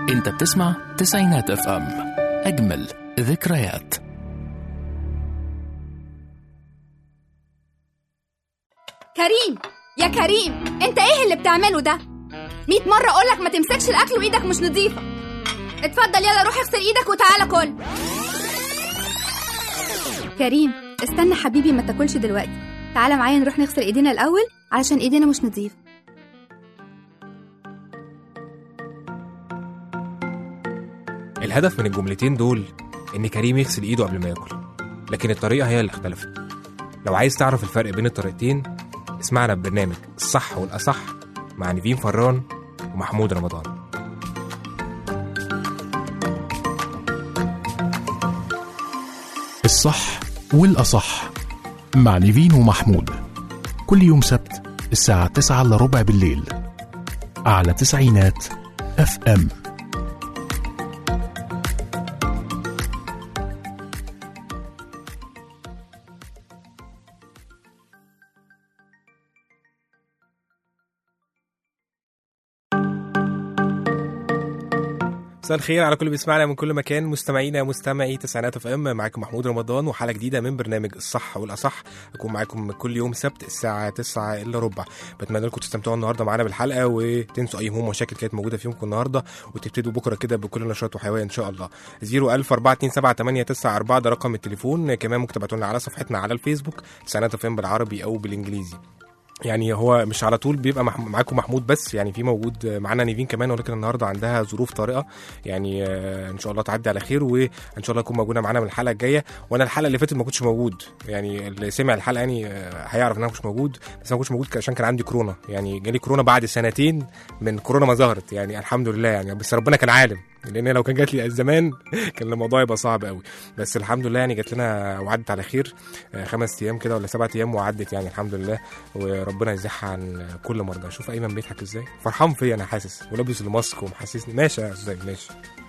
انت بتسمع تسعينات اف ام اجمل ذكريات كريم يا كريم انت ايه اللي بتعمله ده مية مرة اقولك ما تمسكش الاكل وايدك مش نظيفة اتفضل يلا روح اغسل ايدك وتعالى كل كريم استنى حبيبي ما تاكلش دلوقتي تعالى معايا نروح نغسل ايدينا الاول علشان ايدينا مش نظيفة الهدف من الجملتين دول إن كريم يغسل إيده قبل ما ياكل لكن الطريقة هي اللي اختلفت لو عايز تعرف الفرق بين الطريقتين اسمعنا ببرنامج الصح والأصح مع نيفين فران ومحمود رمضان الصح والأصح مع نيفين ومحمود كل يوم سبت الساعة 9 إلا ربع بالليل على تسعينات اف ام مساء الخير على كل اللي بيسمعنا من كل مكان مستمعينا مستمعي تسعينات اف ام معاكم محمود رمضان وحلقه جديده من برنامج الصح والاصح اكون معاكم كل يوم سبت الساعه 9 الا ربع بتمنى لكم تستمتعوا النهارده معانا بالحلقه وتنسوا اي هموم ومشاكل كانت موجوده في يومكم النهارده وتبتدوا بكره كده بكل نشاط وحيويه ان شاء الله 010427894 ده رقم التليفون كمان ممكن تبعتوا لنا على صفحتنا على الفيسبوك تسعينات اف ام بالعربي او بالانجليزي يعني هو مش على طول بيبقى مح... معاكم محمود بس يعني في موجود معانا نيفين كمان ولكن النهارده عندها ظروف طارئه يعني آه، ان شاء الله تعدي على خير وان شاء الله تكون موجوده معانا من الحلقه الجايه وانا الحلقه اللي فاتت ما كنتش موجود يعني اللي سمع الحلقه يعني آه، هيعرف ان انا مش موجود بس انا ما كنتش موجود عشان كان عندي كورونا يعني جالي كورونا بعد سنتين من كورونا ما ظهرت يعني الحمد لله يعني بس ربنا كان عالم لان لو كان جات لي زمان كان الموضوع يبقى صعب قوي بس الحمد لله يعني جات لنا وعدت على خير آه، خمس ايام كده ولا سبعة ايام وعدت يعني الحمد لله وربنا يزحها عن كل مرضى شوف ايمن بيضحك ازاي فرحان فيا انا حاسس ولابس الماسك ومحسسني ماشي يا استاذ ماشي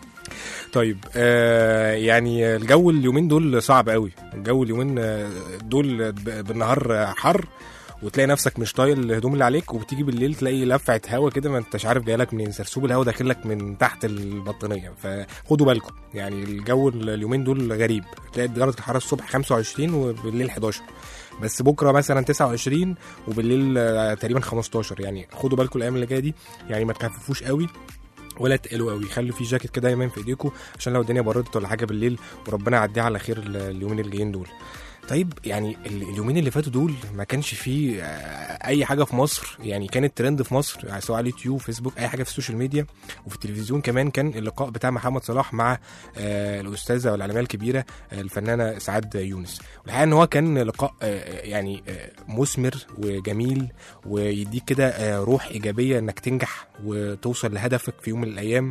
طيب آه يعني الجو اليومين دول صعب قوي الجو اليومين آه، دول ب- بالنهار حر وتلاقي نفسك مش طايق الهدوم اللي عليك وبتيجي بالليل تلاقي لفعه هوا كده ما انتش عارف جايلك منين سرسوب الهوا داخلك من تحت البطانيه فخدوا بالكم يعني الجو اليومين دول غريب تلاقي درجه الحراره الصبح 25 وبالليل 11 بس بكره مثلا 29 وبالليل آه، تقريبا 15 يعني خدوا بالكم الايام اللي جايه دي يعني ما تخففوش قوي ولا تقلوا قوي خلوا في جاكيت كده دايما في ايديكم عشان لو الدنيا بردت ولا حاجه بالليل وربنا يعديها على خير ال- اليومين الجايين دول طيب يعني ال- اليومين اللي فاتوا دول ما كانش فيه آه، اي حاجه في مصر يعني كانت ترند في مصر يعني سواء على اليوتيوب فيسبوك اي حاجه في السوشيال ميديا وفي التلفزيون كمان كان اللقاء بتاع محمد صلاح مع آه، الاستاذه والاعلاميه الكبيره آه، الفنانه سعاد يونس والحقيقه ان هو كان لقاء آه، يعني آه، مثمر وجميل ويديك كده آه، روح ايجابيه انك تنجح وتوصل لهدفك في يوم من الايام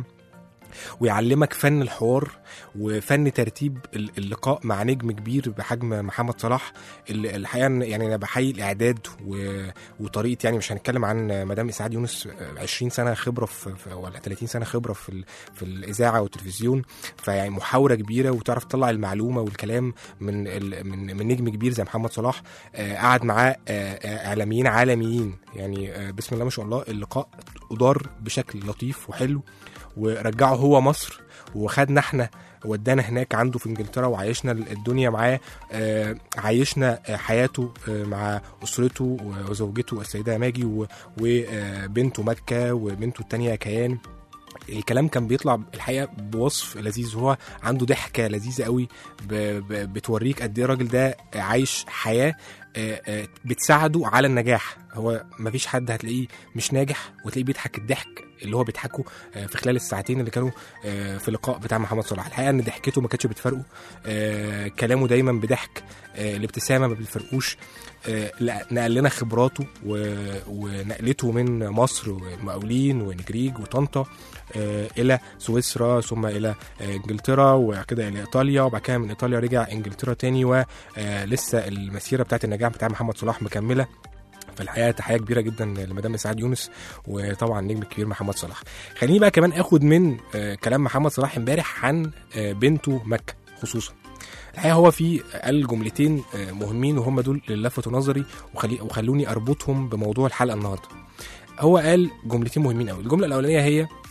ويعلمك فن الحوار وفن ترتيب ال- اللقاء مع نجم كبير بحجم محمد صلاح ال- الحقيقه إن يعني انا بحيي الاعداد و- وطريقه يعني مش هنتكلم عن مدام اسعاد يونس آه، 20 سنه خبره في في- ولا 30 سنه خبره في ال- في الاذاعه والتلفزيون فيعني محاوره كبيره وتعرف تطلع المعلومه والكلام من ال- من من نجم كبير زي محمد صلاح آه، قعد معاه آه، آه، اعلاميين عالميين يعني آه، بسم الله ما شاء الله اللقاء ادار بشكل لطيف وحلو ورجعه هو مصر وخدنا احنا ودانا هناك عنده في انجلترا وعايشنا الدنيا معاه آه، عايشنا آه، حياته آه، مع اسرته وزوجته السيده ماجي و- وبنته مكه وبنته التانية كيان الكلام كان بيطلع الحقيقه بوصف لذيذ هو عنده ضحكه لذيذه قوي ب- ب- بتوريك قد ايه الراجل ده عايش حياه آه، آه، بتساعده على النجاح هو مفيش حد هتلاقيه مش ناجح وتلاقيه بيضحك الضحك اللي هو بيضحكه آه، في خلال الساعتين اللي كانوا آه، في اللقاء بتاع محمد صلاح الحقيقه ان ضحكته ما كانتش بتفرقه آه، كلامه دايما بضحك آه، الابتسامه ما بتفرقوش آه، لا- نقل لنا خبراته و- ونقلته من مصر والمقاولين ونجريج وطنطا آه، الى سويسرا ثم الى آه، انجلترا وكده الى ايطاليا وبعد كده من ايطاليا رجع انجلترا تاني ولسه المسيره بتاعت النجاح بتاع محمد صلاح مكمله فالحقيقه تحيه كبيره جدا لمدام اسعاد يونس وطبعا النجم الكبير محمد صلاح خليني بقى كمان اخد من آه، كلام محمد صلاح امبارح عن آه، بنته مكه خصوصا الحقيقه هو في قال جملتين آه، مهمين وهم دول اللي لفتوا نظري وخلي وخلوني اربطهم بموضوع الحلقه النهارده هو قال جملتين مهمين قوي الجمله الاولانيه هي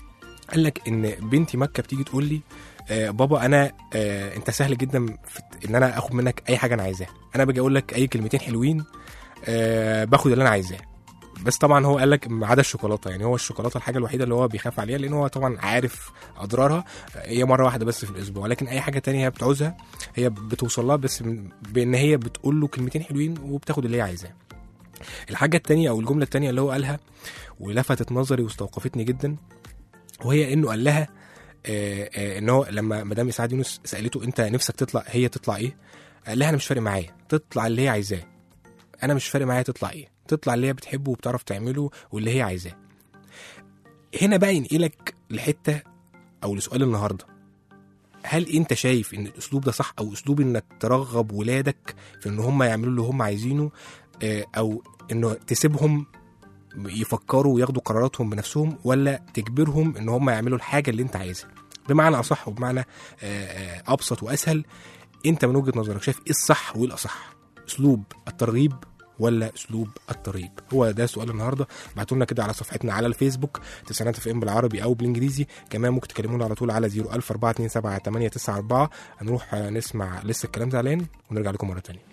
قال لك ان بنتي مكه بتيجي تقول لي آه بابا انا آه انت سهل جدا في ان انا اخد منك اي حاجه انا عايزاها انا باجي اقول لك اي كلمتين حلوين آه باخد اللي انا عايزاه بس طبعا هو قال لك ما عدا الشوكولاته يعني هو الشوكولاته الحاجه الوحيده اللي هو بيخاف عليها لان هو طبعا عارف اضرارها هي مره واحده بس في الاسبوع لكن اي حاجه تانية هي بتعوزها هي بتوصل لها بس من- بان هي بتقول له كلمتين حلوين وبتاخد اللي هي عايزاه الحاجه التانية او الجمله التانية اللي هو قالها ولفتت نظري واستوقفتني جدا وهي انه قال لها آه، آه، ان هو لما مدام اسعاد يونس سالته انت نفسك تطلع هي تطلع ايه قال لها انا مش فارق معايا تطلع اللي هي عايزاه انا مش فارق معايا تطلع ايه تطلع اللي هي بتحبه وبتعرف تعمله واللي هي عايزاه هنا بقى ينقلك لحته او لسؤال النهارده هل انت شايف ان الاسلوب ده صح او اسلوب انك ترغب ولادك في ان هم يعملوا اللي هم عايزينه آه، او انه تسيبهم يفكروا وياخدوا قراراتهم بنفسهم ولا تجبرهم ان هم يعملوا الحاجه اللي انت عايزها بمعنى اصح وبمعنى آه، آه، ابسط واسهل انت من وجهه نظرك شايف ايه الصح وايه الاصح اسلوب الترغيب ولا اسلوب الترغيب هو ده سؤال النهارده ابعتوا لنا كده على صفحتنا على الفيسبوك تسعينات اف ام بالعربي او بالانجليزي كمان ممكن تكلمونا على طول على 00427 هنروح آه، نسمع لسه الكلام زعلان ونرجع لكم مره تانية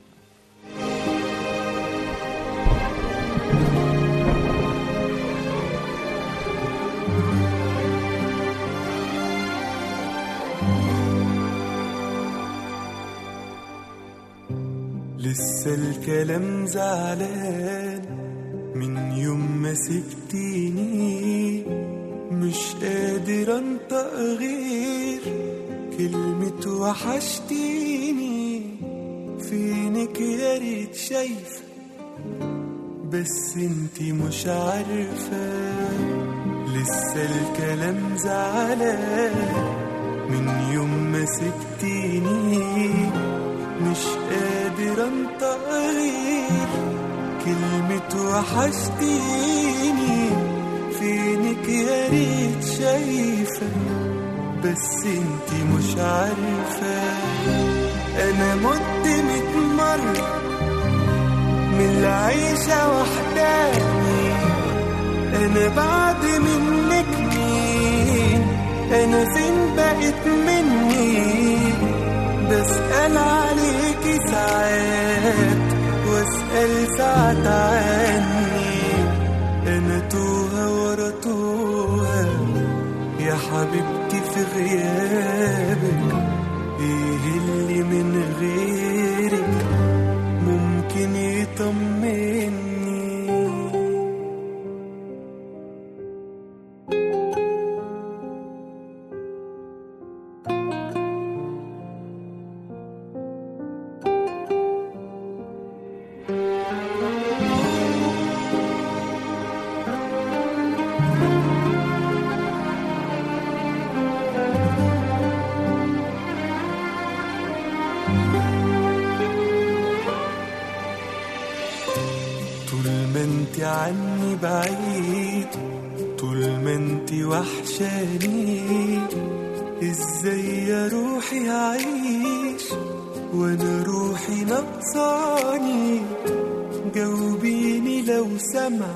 لسه الكلام زعلان من يوم ما سبتيني مش قادر انطق غير كلمة وحشتيني فينك يا ريت شايفة بس انتي مش عارفة لسه الكلام زعلان من يوم ما سبتيني مش قادر انطق غير كلمة وحشتيني فينك يا ريت شايفة بس انتي مش عارفة انا مت ميت مرة من العيشة وحداني انا بعد منك مين انا فين بقيت مني بسأل عليكي ساعات واسأل ساعات عني انا توهة ورا توهة يا حبيبتي في غيابك ايه اللي من غيرك ممكن يطمني طول ما انت عني بعيد طول ما انت وحشاني ازاي يا روحي هعيش وانا روحي نقصاني جاوبيني لو سمع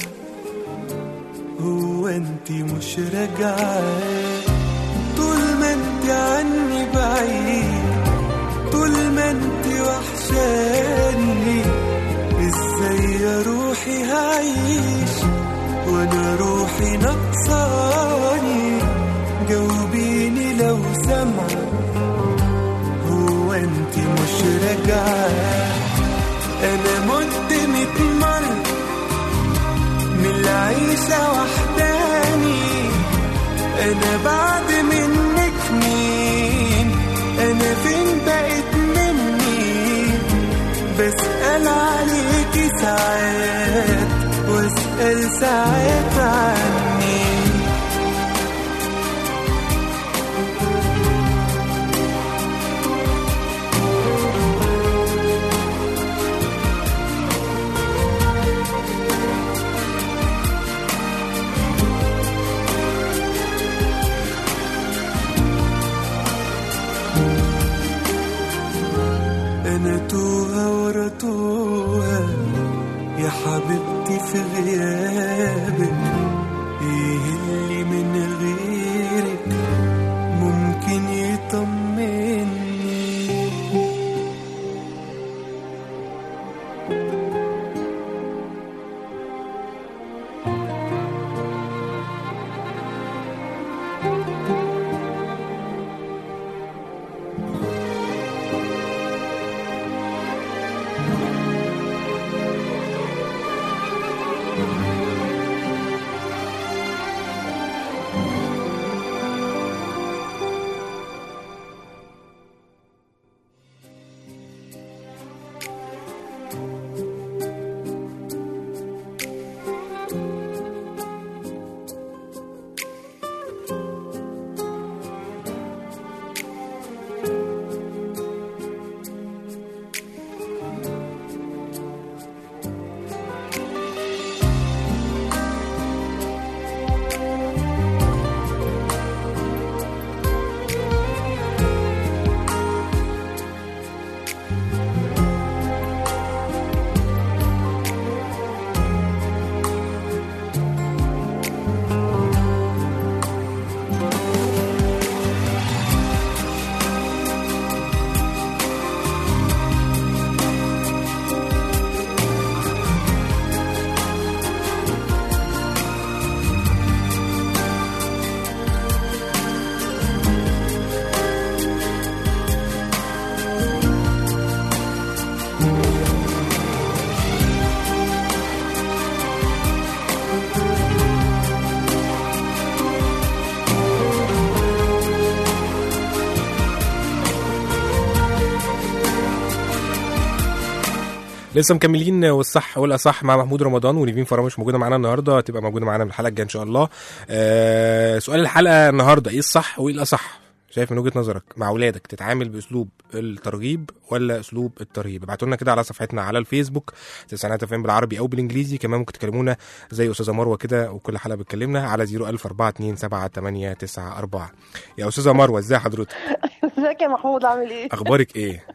هو انت مش راجعه طول ما انت عني بعيد طول ما انت وحشاني ازاي يا روحي هعيش وانا روحي نقصاني جاوبيني لو سمع هو انت مش راجعه انا مت ميت مرة من العيشة وحداني انا بعد منك مين انا فين بقيت مني بسأل عليكي ساعات واسأل ساعات عني أنا توهة ورا توهة يا حبيبتي في غيابك إيه اللي من غيرك طمني لسه مكملين والصح والاصح مع محمود رمضان ونيفين فرامش موجوده معانا النهارده هتبقى موجوده معانا في الحلقه الجايه ان شاء الله آه سؤال الحلقه النهارده ايه الصح وايه الاصح شايف من وجهه نظرك مع اولادك تتعامل باسلوب الترغيب ولا اسلوب الترهيب ابعتوا لنا كده على صفحتنا على الفيسبوك تسعينات اف ام بالعربي او بالانجليزي كمان ممكن تكلمونا زي استاذه مروه كده وكل حلقه بتكلمنا على 010427894 يا استاذه مروه ازي حضرتك ازيك يا محمود عامل ايه؟ اخبارك ايه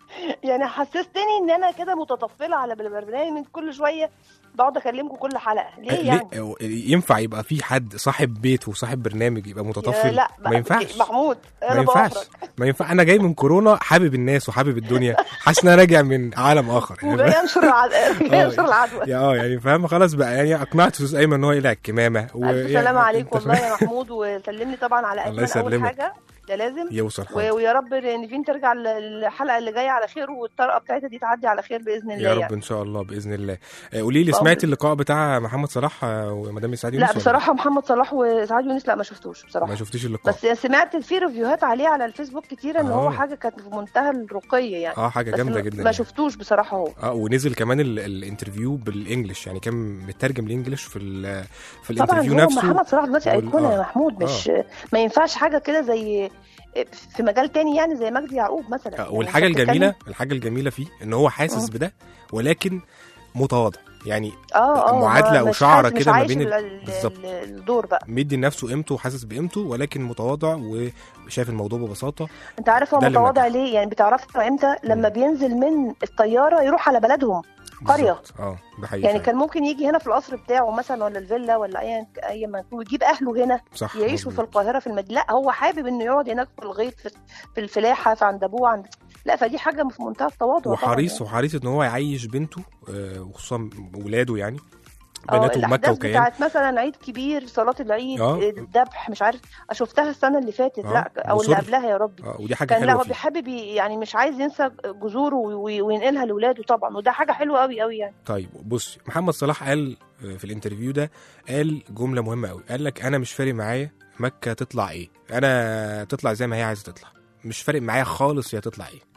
يعني حسستني ان انا كده متطفله على البرنامج من كل شويه بقعد اكلمكم كل حلقه ليه يعني؟ ليه ينفع يبقى في حد صاحب بيت وصاحب برنامج يبقى يا متطفل لا ما ينفعش محمود ما انا ينفعش بأخرج ما ينفع انا جاي من كورونا حابب الناس وحابب الدنيا حاسس ان انا راجع من عالم اخر يعني وجاي انشر العد... جاي آه. انشر العدوى يا اه يعني فاهم خلاص بقى يعني اقنعت استاذ ايمن ان هو يقلع الكمامه و... الف يعني سلامه عليك أنت والله فاهم؟ يا محمود وسلم لي طبعا على الله ايمن اول يسلمك. حاجه ده لازم يوصل و... حاضر ويا رب نيفين ترجع ل- الحلقه اللي جايه على خير والطرقه بتاعتها دي تعدي على خير باذن الله يا رب يعني. ان شاء الله باذن الله آه، قولي لي بأمر. سمعت اللقاء بتاع محمد صلاح آه، ومدام اسعاد يونس لا ولا بصراحه محمد صلاح وسعاد يونس لا ما شفتوش بصراحه ما شفتيش اللقاء بس سمعت في ريفيوهات عليه على الفيسبوك كتير ان هو آه. حاجه كانت في منتهى الرقي يعني اه حاجه بس جامده ما- جدا ما يعني. شفتوش بصراحه هو اه ونزل كمان ال- الانترفيو بالانجلش يعني كان مترجم الانجلش في ال- في طبعا الانترفيو هو نفسه محمد صلاح دلوقتي وال- ايقونه يا آه. محمود مش ما ينفعش حاجه كده زي في مجال تاني يعني زي مجدي يعقوب مثلا آه، يعني والحاجه أنت بتتكلم- الجميله الحاجه الجميله فيه ان هو حاسس آه. بده ولكن متواضع يعني اه اه معادلة ما- أو مش شعرة عايش- مش كده ما عايش بين ال- ال- ال- بالظبط. ال- الدور بقى مدي لنفسه قيمته وحاسس بقيمته ولكن متواضع وشايف الموضوع ببساطه انت عارف هو ده اللي متواضع نجح. ليه يعني بتعرفه امتى لما مم. بينزل من الطياره يروح على بلدهم قرية. بالظبط. اه ده حقيقي يعني فعلا. كان ممكن يجي هنا في القصر بتاعه مثلا ولا الفيلا ولا اي اي مكان ويجيب اهله هنا صح يعيشوا في مظبوط. القاهره في المدينه لا هو حابب انه يقعد هناك في الغيط في, في الفلاحه في عند ابوه عند لا فدي حاجه في منتهى التواضع طبعاً وحريص يعني. وحريص ان هو يعيش بنته آه، وخصوصا ولاده يعني اه بناته ومكه الاحداث وكيان بتاعت مثلا عيد كبير صلاه العيد اه. الذبح مش عارف شفتها السنه اللي فاتت اه. لا او اللي مصر. قبلها يا ربي اه ودي حاجه كان لا حلوه هو فيه بيحب ي- يعني مش عايز ينسى جذوره وي- وينقلها لاولاده طبعا وده حاجه حلوه قوي قوي يعني طيب بص محمد صلاح قال آه، في الانترفيو ده قال جمله مهمه قوي قال لك انا مش فارق معايا مكه تطلع ايه انا تطلع زي ما هي عايزه تطلع مش فارق معايا خالص هي تطلع ايه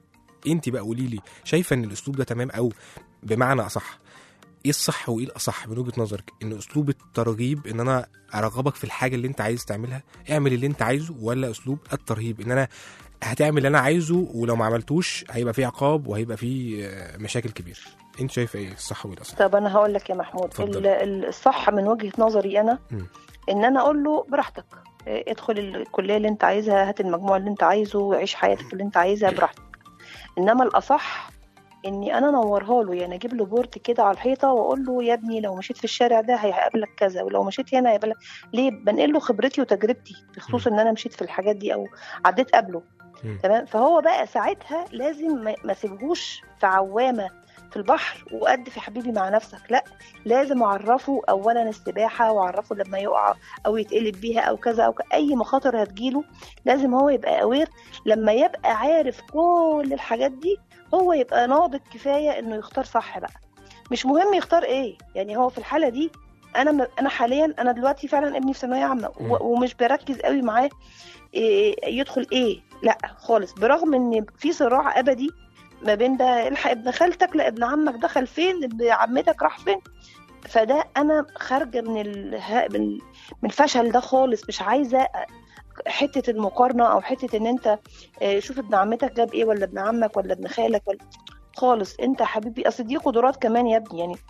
انت بقى قولي لي شايفه ان الاسلوب ده تمام او بمعنى اصح ايه الصح وايه الاصح من وجهه نظرك ان اسلوب الترغيب ان انا ارغبك في الحاجه اللي انت عايز تعملها اعمل اللي انت عايزه ولا اسلوب الترهيب ان انا هتعمل اللي انا عايزه ولو ما عملتوش هيبقى فيه عقاب وهيبقى فيه آه، مشاكل كبيره انت شايفه ايه الصح والاصح طب انا هقول لك يا محمود اتفضل. ال- ال- الصح من وجهه نظري انا مم. ان انا اقول له براحتك إيه، ادخل الكليه اللي انت عايزها هات المجموع اللي انت عايزه وعيش حياتك اللي انت عايزها براحتك انما الاصح اني انا انورها له يعني اجيب له بورد كده على الحيطه واقول له يا ابني لو مشيت في الشارع ده هيقابلك كذا ولو مشيت هنا هيقابلك ليه بنقل له خبرتي وتجربتي بخصوص ان انا مشيت في الحاجات دي او عديت قبله مم. تمام فهو بقى ساعتها لازم ما- ما سيبهوش في عوامه في البحر وقد في حبيبي مع نفسك لا لازم اعرفه اولا السباحه واعرفه لما يقع او يتقلب بيها او كذا او ك- اي مخاطر هتجيله لازم هو يبقى اوير لما يبقى عارف كل الحاجات دي هو يبقى ناضج كفايه انه يختار صح بقى مش مهم يختار ايه يعني هو في الحاله دي انا م... انا حاليا انا دلوقتي فعلا ابني في ثانويه عامه مم. و... ومش بركز قوي معاه إيه يدخل ايه لا خالص برغم ان في صراع ابدي ما بين ده الحق ابن خالتك لا ابن عمك دخل فين ابن عمتك راح فين فده انا خارجه من اله... من من الفشل ده خالص مش عايزه حته المقارنه او حته ان انت آه، شوف ابن عمتك جاب ايه ولا ابن عمك ولا ابن خالك ولا خالص انت يا حبيبي اصل دي قدرات كمان يا ابني يعني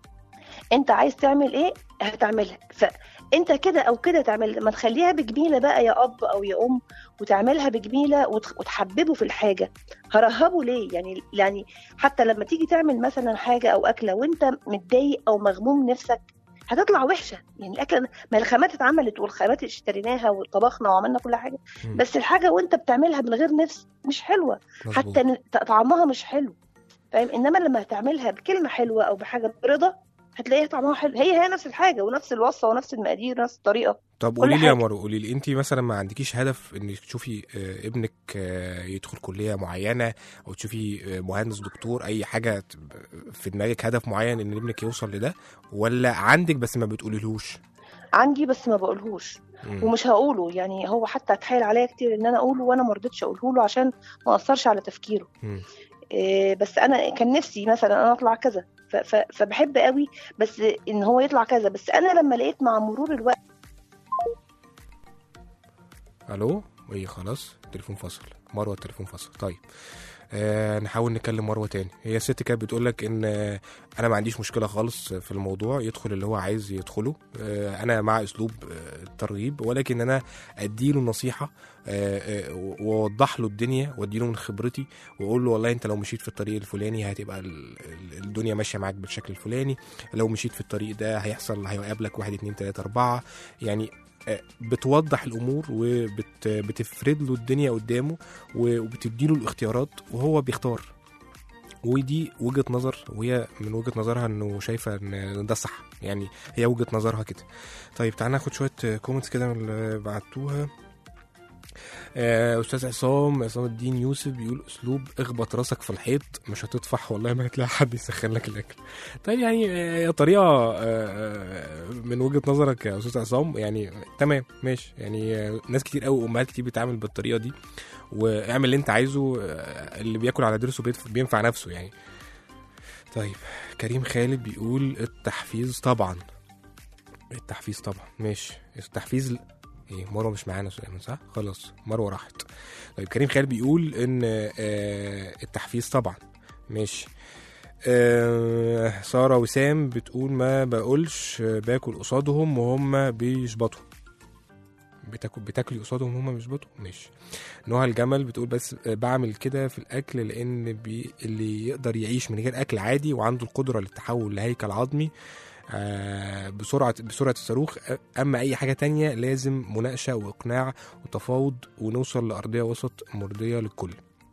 انت عايز تعمل ايه هتعملها فانت كده او كده تعمل ما تخليها بجميله بقى يا اب او يا ام وتعملها بجميله وتخ- وتحببه في الحاجه هرهبه ليه يعني يعني حتى لما تيجي تعمل مثلا حاجه او اكله وانت متضايق او مغموم نفسك هتطلع وحشه يعني الاكله ما الخامات اتعملت والخامات اشتريناها وطبخنا وعملنا كل حاجه مم. بس الحاجه وانت بتعملها من غير نفس مش حلوه مظبوط. حتى ن- ط- طعمها مش حلو فاهم انما لما هتعملها بكلمه حلوه او بحاجه برضا هتلاقيها طعمها حلو هي هي نفس الحاجه ونفس الوصفه ونفس المقادير ونفس الطريقه طب كل قولي لي يا حاجة. مارو قولي لي انت مثلا ما عندكيش هدف انك تشوفي آه، ابنك آه، يدخل كليه معينه او تشوفي آه، مهندس دكتور اي حاجه ت- في دماغك هدف معين ان ابنك يوصل لده ولا عندك بس ما بتقوليلهوش عندي بس ما بقولهوش مم. ومش هقوله يعني هو حتى اتحايل عليا كتير ان انا اقوله وانا ما رضيتش اقوله له عشان ما اثرش على تفكيره مم. إيه، بس انا كان نفسي مثلا انا اطلع كذا ف- ف- فبحب قوي بس ان هو يطلع كذا بس انا لما لقيت مع مرور الوقت الو ايه خلاص التليفون فصل مروه التليفون فصل طيب آه نحاول نكلم مروه تاني هي الست كانت بتقول لك ان آه انا ما عنديش مشكله خالص في الموضوع يدخل اللي هو عايز يدخله آه انا مع اسلوب آه الترغيب ولكن انا اديله نصيحه آه آه واوضح له الدنيا واديله من خبرتي واقول له والله انت لو مشيت في الطريق الفلاني هتبقى ال- ال- الدنيا ماشيه معاك بالشكل الفلاني لو مشيت في الطريق ده هيحصل هيقابلك واحد اتنين تلاته اربعه يعني آه، بتوضح الامور وبتفرد له الدنيا قدامه و- وبتديله الاختيارات وهو بيختار ودي وجهه نظر وهي من وجهه نظرها انه شايفه ان ده صح يعني هي وجهه نظرها كده طيب تعالى ناخد شويه كومنتس كده من اللي بعتوها آه، استاذ عصام عصام الدين يوسف بيقول اسلوب اخبط راسك في الحيط مش هتطفح والله ما هتلاقي حد يسخن لك الاكل طيب يعني آه، هي طريقه آه، آه، من وجهه نظرك يا استاذ عصام يعني تمام ماشي يعني آه، ناس كتير قوي امهات كتير بتتعامل بالطريقه دي واعمل اللي انت عايزه آه، اللي بياكل على ضرسه بيدف- بينفع نفسه يعني طيب كريم خالد بيقول التحفيز طبعا التحفيز طبعا ماشي التحفيز ايه مروه مش معانا سليمان صح خلاص مروه راحت طيب كريم خالد بيقول ان آه التحفيز طبعا ماشي آه ساره وسام بتقول ما بقولش آه، باكل قصادهم وهم بيشبطوا بتاكل بتاكلي قصادهم وهم بيشبطوا ماشي نهى الجمل بتقول بس آه، بعمل كده في الاكل لان بي اللي يقدر يعيش من غير اكل عادي وعنده القدره للتحول لهيكل عظمي آه، بسرعه بسرعه الصاروخ آه، اما اي حاجه تانية لازم مناقشه واقناع وتفاوض ونوصل لارضيه وسط مرضيه للكل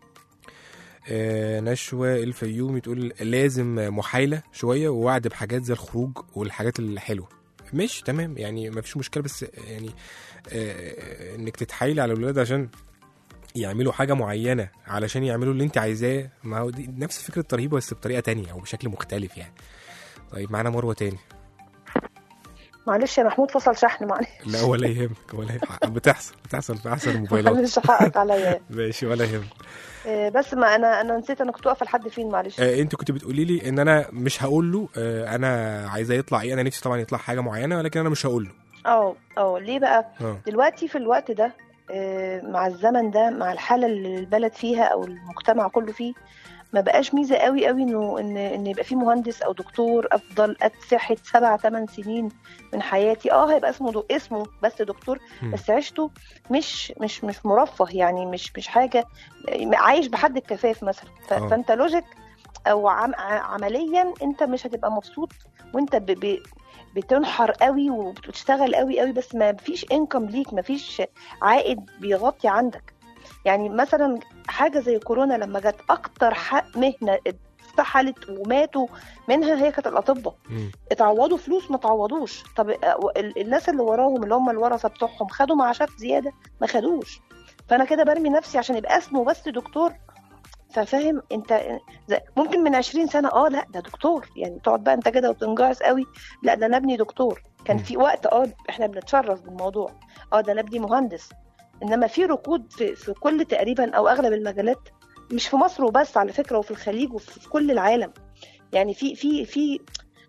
آه، نشوى الفيومي تقول لازم محايله شويه ووعد بحاجات زي الخروج والحاجات الحلوه مش تمام يعني ما فيش مشكله بس يعني آه، انك تتحايلي على الولاد عشان يعملوا حاجه معينه علشان يعملوا اللي انت عايزاه ما هو دي نفس فكره الترهيب بس بطريقه تانية او بشكل مختلف يعني طيب معانا مروه تاني معلش يا محمود فصل شحن معلش لا ولا يهمك ولا يهمك بتحصل بتحصل في احسن الموبايلات معلش حقك عليا ماشي ولا يهمك آه، بس ما انا انا نسيت انا كنت واقفه لحد فين معلش آه انت كنت بتقولي لي ان انا مش هقول له آه انا عايزاه يطلع ايه انا نفسي طبعا يطلع حاجه معينه ولكن انا مش هقول له اه اه ليه بقى اه دلوقتي في الوقت ده آه، مع الزمن ده مع الحاله اللي البلد فيها او المجتمع كله فيه ما بقاش ميزه قوي قوي انه ان ان يبقى في مهندس او دكتور افضل اتفحت سبع ثمان سنين من حياتي اه هيبقى اسمه دو اسمه بس دكتور مم. بس عيشته مش مش مش مرفه يعني مش مش حاجه عايش بحد الكفاف مثلا ف- آه. فانت لوجيك او عم ع- عمليا انت مش هتبقى مبسوط وانت ب... ب... بتنحر قوي وبتشتغل قوي قوي بس ما فيش انكم ليك ما فيش عائد بيغطي عندك يعني مثلا حاجه زي كورونا لما جت اكتر حق مهنه اتسحلت وماتوا منها هي كانت الاطباء مم. اتعوضوا فلوس ما تعوضوش طب ال- الناس اللي وراهم اللي هم الورثه بتوعهم خدوا معاشات زياده ما خدوش فانا كده برمي نفسي عشان يبقى اسمه بس دكتور ففاهم انت زي- ممكن من 20 سنه اه لا ده دكتور يعني تقعد بقى انت كده وتنجعص قوي لا ده انا ابني دكتور كان مم. في وقت اه احنا بنتشرف بالموضوع اه ده انا ابني مهندس انما في ركود في, في كل تقريبا او اغلب المجالات مش في مصر وبس على فكره وفي الخليج وفي في كل العالم يعني في في في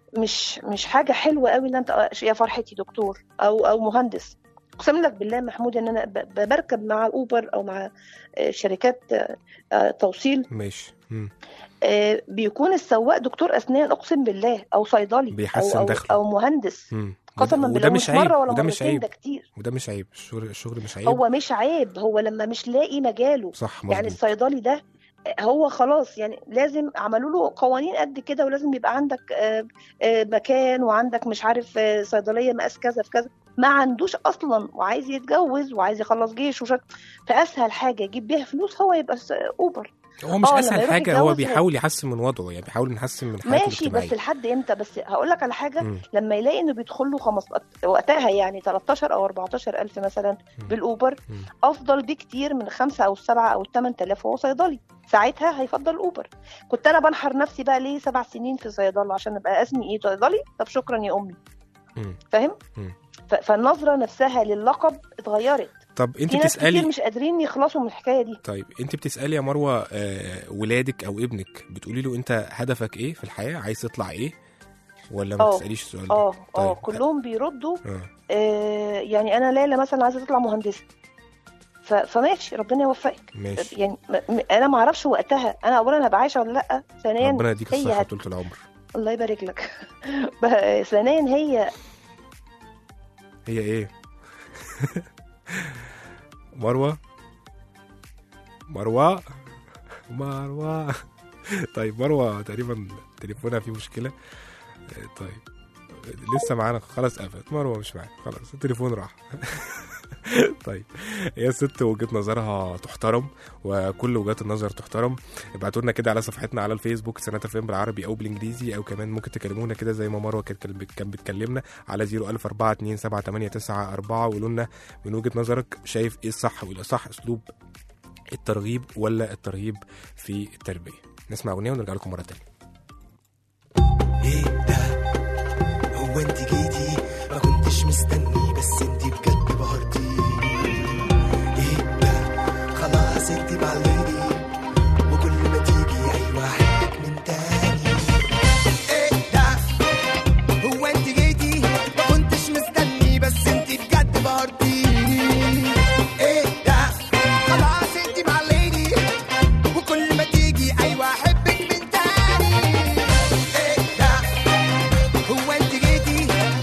مش مش حاجه حلوه قوي ان انت آه، يا فرحتي دكتور او او مهندس اقسم لك بالله محمود ان انا ب- ب- بركب مع اوبر او مع آه، شركات آه، آه، توصيل ماشي مم. آه، بيكون السواق دكتور اسنان اقسم بالله او صيدلي بيحسن او او, دخله. أو مهندس مم. قسما وده- بالله وده مش مش عيب مره ولا وده مش مرتين عيب ده كتير وده مش عيب الشغل الشغل مش عيب هو مش عيب هو لما مش لاقي مجاله صح يعني مظبوط الصيدلي ده هو خلاص يعني لازم عملوا له قوانين قد كده ولازم يبقى عندك آه، آه، مكان وعندك مش عارف آه، صيدليه مقاس كذا في كذا ما عندوش اصلا وعايز يتجوز وعايز يخلص جيش وشك فاسهل حاجه يجيب بيها فلوس هو يبقى س- اوبر هو مش آه، لما اسهل يروح حاجه هو يتجوز بيحاول يحسن من وضعه يعني بيحاول يحسن من حياته ماشي الاجتماعيه بس لحد امتى بس هقول لك على حاجه مم. لما يلاقي انه بيدخل له 15 وقتها يعني 13 او 14 الف مثلا مم. بالاوبر مم. افضل بكتير من خمسة او السبعة او الثمان تلاف وهو صيدلي ساعتها هيفضل اوبر كنت انا بنحر نفسي بقى ليه سبع سنين في صيدله عشان ابقى اسمي ايه صيدلي طب شكرا يا امي مم. فاهم مم. ف- فالنظره نفسها للقب اتغيرت طب انت في ناس كتير بتسالي مش قادرين يخلصوا من الحكايه دي طيب انت بتسالي يا مروه آه ولادك او ابنك بتقولي له انت هدفك ايه في الحياه عايز تطلع ايه ولا ما اه. بتساليش السؤال ده اه اه طيب. كلهم بيردوا اه آه يعني انا ليلى مثلا عايزه تطلع مهندسه ف- فماشي ربنا يوفقك ماشي يعني م- م- انا ما اعرفش وقتها انا اولا هبقى عايشه ولا لا ثانيا ربنا يديك هي الصحه هت- طول العمر الله يبارك لك ب- ثانيا هي هي ايه مروه مروه مروه طيب مروه تقريبا تليفونها فيه مشكله آه، طيب لسه معانا خلاص قفلت مروه مش معانا خلاص التليفون راح طيب هي الست وجهه نظرها تحترم وكل وجهات النظر تحترم ابعتوا لنا كده على صفحتنا على الفيسبوك سنة فيلم بالعربي او بالانجليزي او كمان ممكن تكلمونا كده زي ما مروه كانت كان بتكلمنا على 010427894 وقولوا لنا من وجهه نظرك شايف ايه الصح والاصح اسلوب الترغيب ولا الترهيب في التربيه نسمع اغنيه ونرجع لكم مره تانية ايه ده هو انت جيتي ما كنتش مستني بس انت بجد بهرتيني ايه ده خلاص انت معلمني وكل ما تيجي ايوه احبك من تاني ايه ده هو انت جيتي ما كنتش مستني بس انت بجد بهرتيني ايه ده خلاص انت معلمني وكل ما تيجي ايوه احبك من تاني ايه ده هو انت جيتي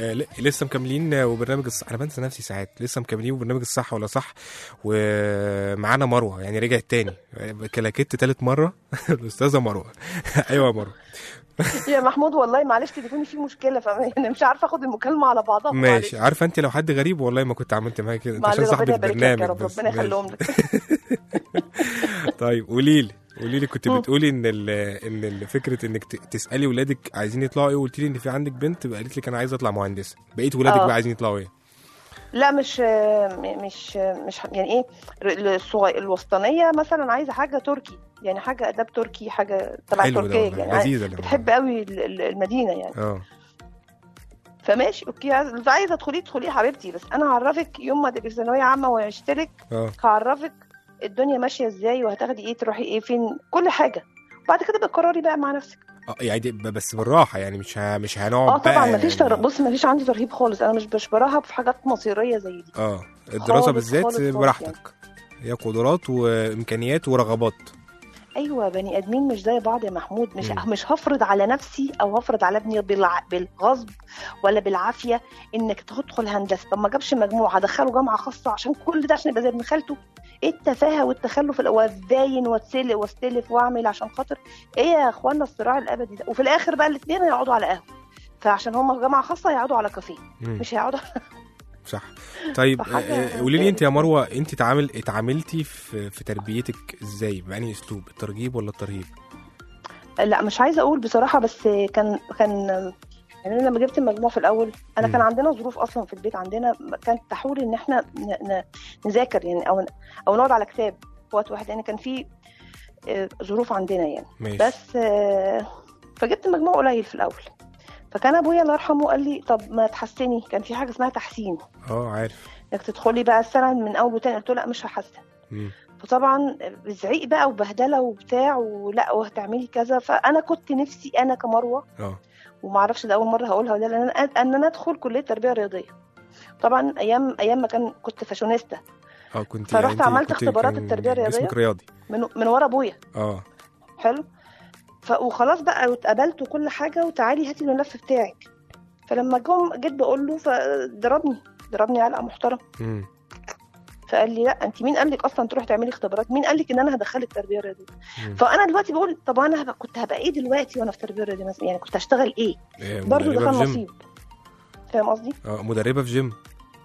آه ل- لسه مكملين آه، وبرنامج الصح انا بنسى نفسي ساعات لسه مكملين وبرنامج الصح ولا صح ومعانا مروه يعني رجعت تاني آه، كلاكيت تالت مره الاستاذه مروه ايوه يا مروه يا محمود والله معلش تليفوني فيه مشكله فانا مش عارفه اخد المكالمه على بعضها ماشي عارفه انت لو حد غريب والله ما كنت عملت معايا كده انت معلش عشان صاحبه ربنا يبارك لك يا برنامج رب بس ربنا ماشي. يخليهم لك طيب قولي لي قولي لي كنت مم. بتقولي ان ال ان ال- فكره انك ت- تسالي ولادك عايزين يطلعوا ايه وقلت لي ان في عندك بنت بقى قالت لك انا عايزه اطلع مهندسه بقيت ولادك آه. بقى عايزين يطلعوا ايه لا مش مش مش يعني ايه الصغير الوسطانيه مثلا عايزه حاجه تركي يعني حاجه اداب تركي حاجه تبع حلو ده تركيا والله، يعني لذيذة ده بتحب قوي ال- ال- المدينه يعني اه فماشي اوكي عايز- لو عايزه تدخلي ادخلي يا حبيبتي بس انا هعرفك يوم ما تبقي في ثانويه عامه وهشترك اه هعرفك الدنيا ماشيه ازاي وهتاخدي ايه تروحي ايه فين كل حاجه وبعد كده بقرري بقى مع نفسك اه يعني دي- بس بالراحه يعني مش ه... مش هنقعد اه طبعا بقى مفيش تر... بص مفيش عندي ترهيب خالص انا مش مش برهب في حاجات مصيريه زي دي اه الدراسه خالص، بالذات خالص، خالص براحتك هي قدرات وامكانيات ورغبات ايوه بني ادمين مش زي بعض يا محمود مش مم. مش هفرض على نفسي او هفرض على ابني بالع... بالغصب ولا بالعافيه انك تدخل هندسه طب ما جابش مجموع هدخله جامعه خاصه عشان كل ده عشان يبقى زي ابن خالته ايه التفاهه والتخلف ال- واتداين واتسلق واستلف واعمل عشان خاطر ايه يا اخوانا الصراع الابدي ده وفي الاخر بقى الاثنين هيقعدوا على قهوه فعشان هم في جامعه خاصه هيقعدوا على كافيه مم. مش هيقعدوا صح طيب فحاجة آه، قولي لي انت يا مروه انت تعامل اتعاملتي في في تربيتك ازاي بأنهي اسلوب الترغيب ولا الترهيب لا مش عايزه اقول بصراحه بس كان كان يعني انا لما جبت المجموع في الاول انا مم. كان عندنا ظروف اصلا في البيت عندنا كانت تحول ان احنا ن- ن- نذاكر يعني او او نقعد على كتاب في وقت واحد يعني كان في آه، ظروف عندنا يعني ماشي بس آه، فجبت مجموع قليل في الاول فكان ابويا الله يرحمه قال لي طب ما تحسني كان في حاجه اسمها تحسين اه عارف انك تدخلي بقى السنه من اول وتاني قلت له لا مش هحسن مم. فطبعا بزعيق بقى وبهدله وبتاع ولا وهتعملي كذا فانا كنت نفسي انا كمروه اه وما اعرفش ده اول مره هقولها ولا لا ان انا ان انا ادخل كليه تربيه رياضيه طبعا ايام ايام ما كان كنت فاشونيستا اه كنت فرحت انت عملت كنت- اختبارات كان التربية الرياضية. جسمك رياضي من من ورا ابويا اه حلو ف وخلاص بقى واتقبلت وكل حاجه وتعالي هاتي الملف بتاعك فلما جم جيت بقول له فضربني ضربني علقه محترم مم. فقال لي لا انت مين قال لك اصلا تروحي تعملي اختبارات مين قال لك ان انا هدخلك تربيه رياضيه مم. فانا دلوقتي بقول طب انا هبقى كنت هبقى ايه دلوقتي وانا في تربيه رياضيه مثلا يعني كنت هشتغل ايه إيه، برضه ده مدربة كان في جيم نصيب فاهم قصدي اه مدربه في جيم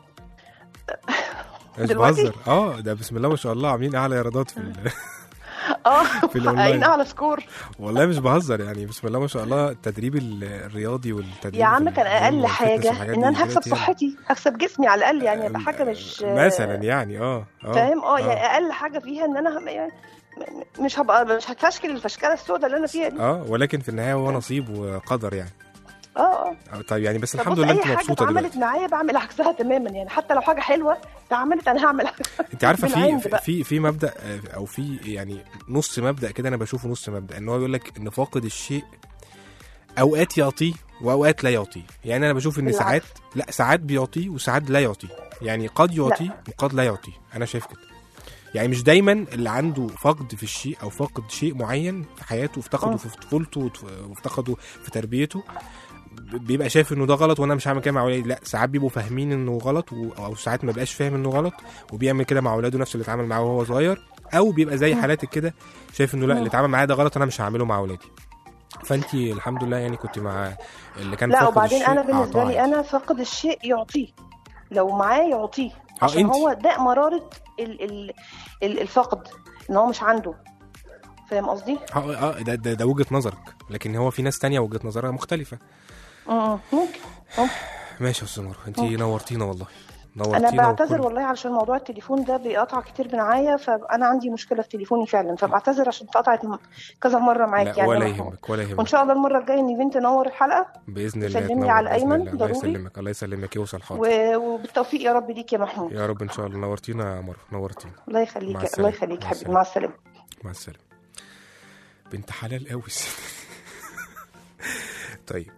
مش دلوقتي؟ بهزر اه ده بسم الله ما شاء الله عاملين اعلى ايرادات في ال... اه في الأونلاين. عين اعلى سكور والله مش بهزر يعني بسم الله ما شاء الله التدريب ال- الرياضي والتدريب يا عم في كان الجيم اقل والفتنس حاجه والحاجات ان دي انا هكسب دلوقتي يعني. صحتي هكسب جسمي على الاقل يعني يبقى حاجه مش مثلا يعني اه اه فاهم اه يعني اقل حاجه فيها ان انا هم- يعني م- مش هبقى مش هتفشكل الفشكله السوداء اللي انا فيها دي اه ولكن في النهايه هو نصيب وقدر يعني اه اه آه، طيب يعني بس طب الحمد بص، لله اي انت حاجه مبسوطه اتعملت دلوقتي معايا بعمل عكسها تماما يعني حتى لو حاجه حلوه اتعملت انا هعمل انت عارفه في بالعند في- بقى. في في مبدا آه، او في يعني نص مبدا كده انا بشوفه نص مبدا ان هو بيقول لك ان فاقد الشيء اوقات يعطيه واوقات لا يعطيه يعني انا بشوف ان بالعكس. ساعات لا ساعات بيعطيه وساعات لا يعطيه يعني قد يعطيه وقد لا يعطيه انا شايف كده يعني مش دايما اللي عنده فقد في الشيء او فقد شيء معين في حياته وافتقده اه. في طفولته وت- وافتقده في تربيته بيبقى شايف انه ده غلط وانا مش هعمل كده مع اولادي لا ساعات بيبقوا فاهمين انه غلط و... او ساعات ما بيبقاش فاهم انه غلط وبيعمل كده مع اولاده نفس اللي اتعامل معاه وهو صغير او بيبقى زي حالاتك كده شايف انه لا اللي اتعامل معايا ده غلط انا مش هعمله مع اولادي فانت الحمد لله يعني كنت مع اللي كان لا فاقد وبعدين الشيء انا بالنسبه أعطاه لي عادي. انا فاقد الشيء يعطيه لو معاه يعطيه اه عشان انت هو ده مراره ال ال ال الفقد ان هو مش عنده فاهم قصدي؟ اه اه ده, ده, ده وجهه نظرك لكن هو في ناس تانية وجهه نظرها مختلفه مم، ممكن ماشي يا استاذ مروه انت ممكن. نورتينا والله انا نورتينا بعتذر وكل- والله علشان موضوع التليفون ده بيقطع كتير معايا فانا عندي مشكله في تليفوني فعلا فبعتذر عشان اتقطعت م- كذا مره معاك لا يعني ولا يا محمود. يهمك ولا وان يهمك شاء الله المره الجايه نيفين تنور الحلقه باذن الله تسلمي تنور على بإذن أيمن الله. الله ضروري. يسلمك الله يسلمك يوصل حاضر و- وبالتوفيق يا رب ليك يا محمود يا رب ان شاء الله نورتينا يا مروه نورتينا الله يخليك مع الله السلامة. يخليك مع حبيبي السلامة. مع السلامه مع السلامه بنت حلال قوي طيب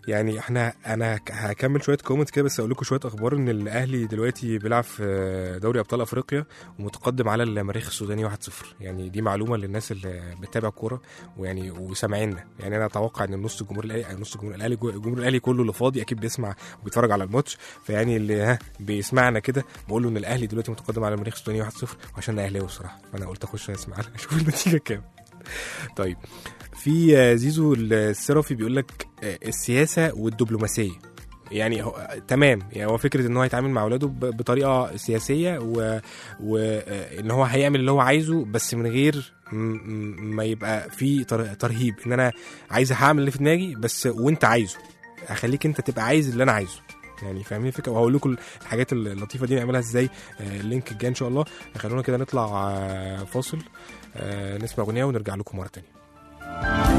يعني احنا انا ك- هكمل شويه كومنت كده بس اقول لكم شويه اخبار ان الاهلي دلوقتي بيلعب في دوري ابطال افريقيا ومتقدم على المريخ السوداني 1-0 يعني دي معلومه للناس اللي بتتابع كوره ويعني وسامعيننا يعني انا اتوقع ان نص الجمهور الاهلي نص الجمهور الاهلي الجمهور الاهلي كله اللي فاضي اكيد بيسمع وبيتفرج على الماتش فيعني اللي ها بيسمعنا كده بقول له ان الاهلي دلوقتي متقدم على المريخ السوداني 1-0 وعشان انا اهلاوي الصراحه فانا قلت اخش اسمع اشوف النتيجه كام طيب في آه، زيزو السرافي بيقول لك آه، السياسه والدبلوماسيه يعني هو تمام يعني هو فكره ان هو يتعامل مع اولاده ب- بطريقه سياسيه و... وان هو هيعمل اللي هو عايزه بس من غير م... م- ما يبقى في تر... ترهيب ان انا عايز هعمل اللي في دماغي بس وانت عايزه هخليك انت تبقى عايز اللي انا عايزه يعني فاهمين الفكره وهقول لكم الحاجات اللطيفه دي نعملها ازاي آه، اللينك الجاي ان شاء الله خلونا كده نطلع آه، فاصل آه، نسمع اغنيه ونرجع لكم مره تانية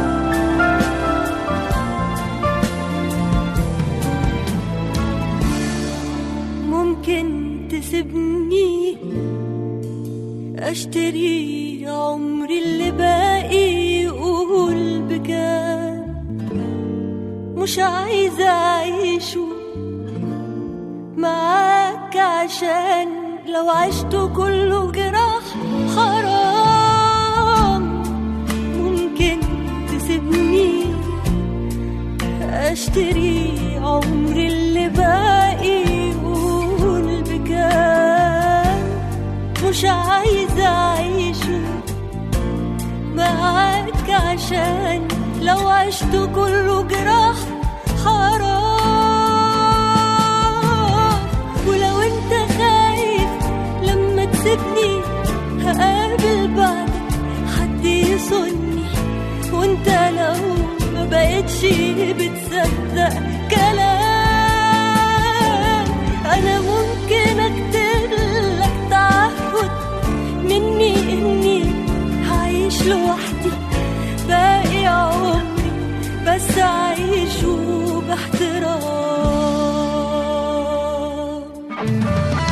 ممكن تسيبني اشتري عمري اللي باقي قول بكام مش عايزة اعيشه معاك عشان لو عشت كله جراح حرام ممكن تسيبني اشتري عمري اللي باقي قول بكام مش عايزة اعيشه معاك عشان لو عشت كله جراح حرام ولو انت خايف لما تسيبني هقابل بعدك حد يصني وانت لو ما بقتش بتصدق كلام انا ممكن اكتب لك تعهد مني اني هعيش لوحدي باقي عمري بس اعيشه باحترام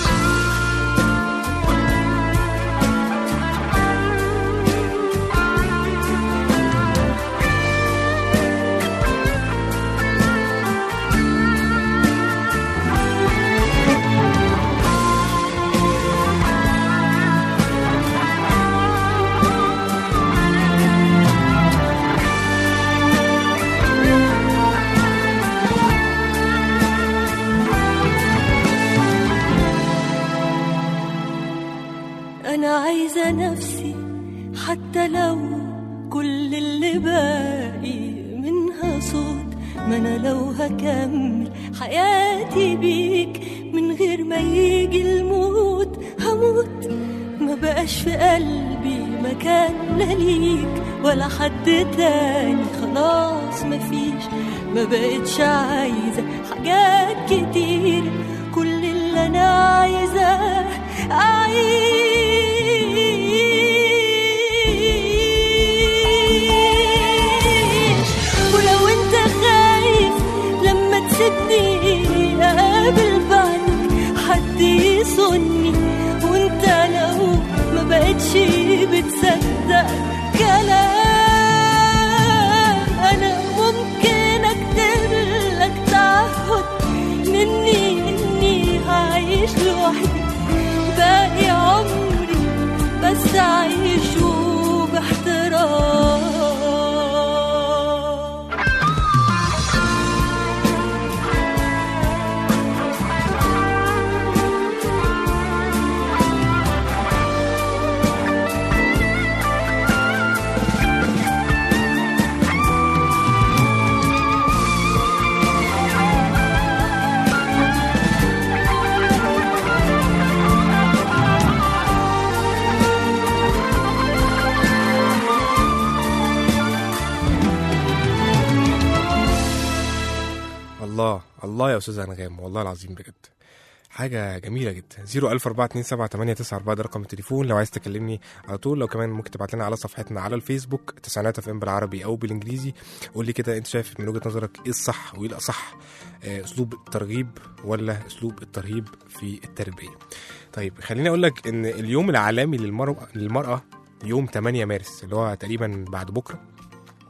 أنا عايزة نفسي حتى لو كل اللي باقي منها صوت ما أنا لو هكمل حياتي بيك من غير ما يجي الموت هموت ما بقاش في قلبي مكان لا ليك ولا حد تاني خلاص مفيش ما بقتش عايزة حاجات كتير كل اللي أنا عايزاه أعيش ولو أنت خايف لما تسيبني أقابل بعدك حد يصني وأنت لو ما بقتش بتصدق كلام أنا ممكن أكتب لك تعهد مني إني هعيش لوحدي باقي عمري بس أعيشه باحترام الله الله يا استاذ انغام والله العظيم بجد حاجة جميلة جدا 014278994 ده رقم التليفون لو عايز تكلمني على طول لو كمان ممكن تبعت لنا على صفحتنا على الفيسبوك تسعينات اف ام بالعربي او بالانجليزي قول لي كده انت شايف من وجهة نظرك ايه الصح وايه الاصح آه، اسلوب الترغيب ولا اسلوب الترهيب في التربية طيب خليني اقول لك ان اليوم العالمي للمرأة للمرأة يوم 8 مارس اللي هو تقريبا بعد بكرة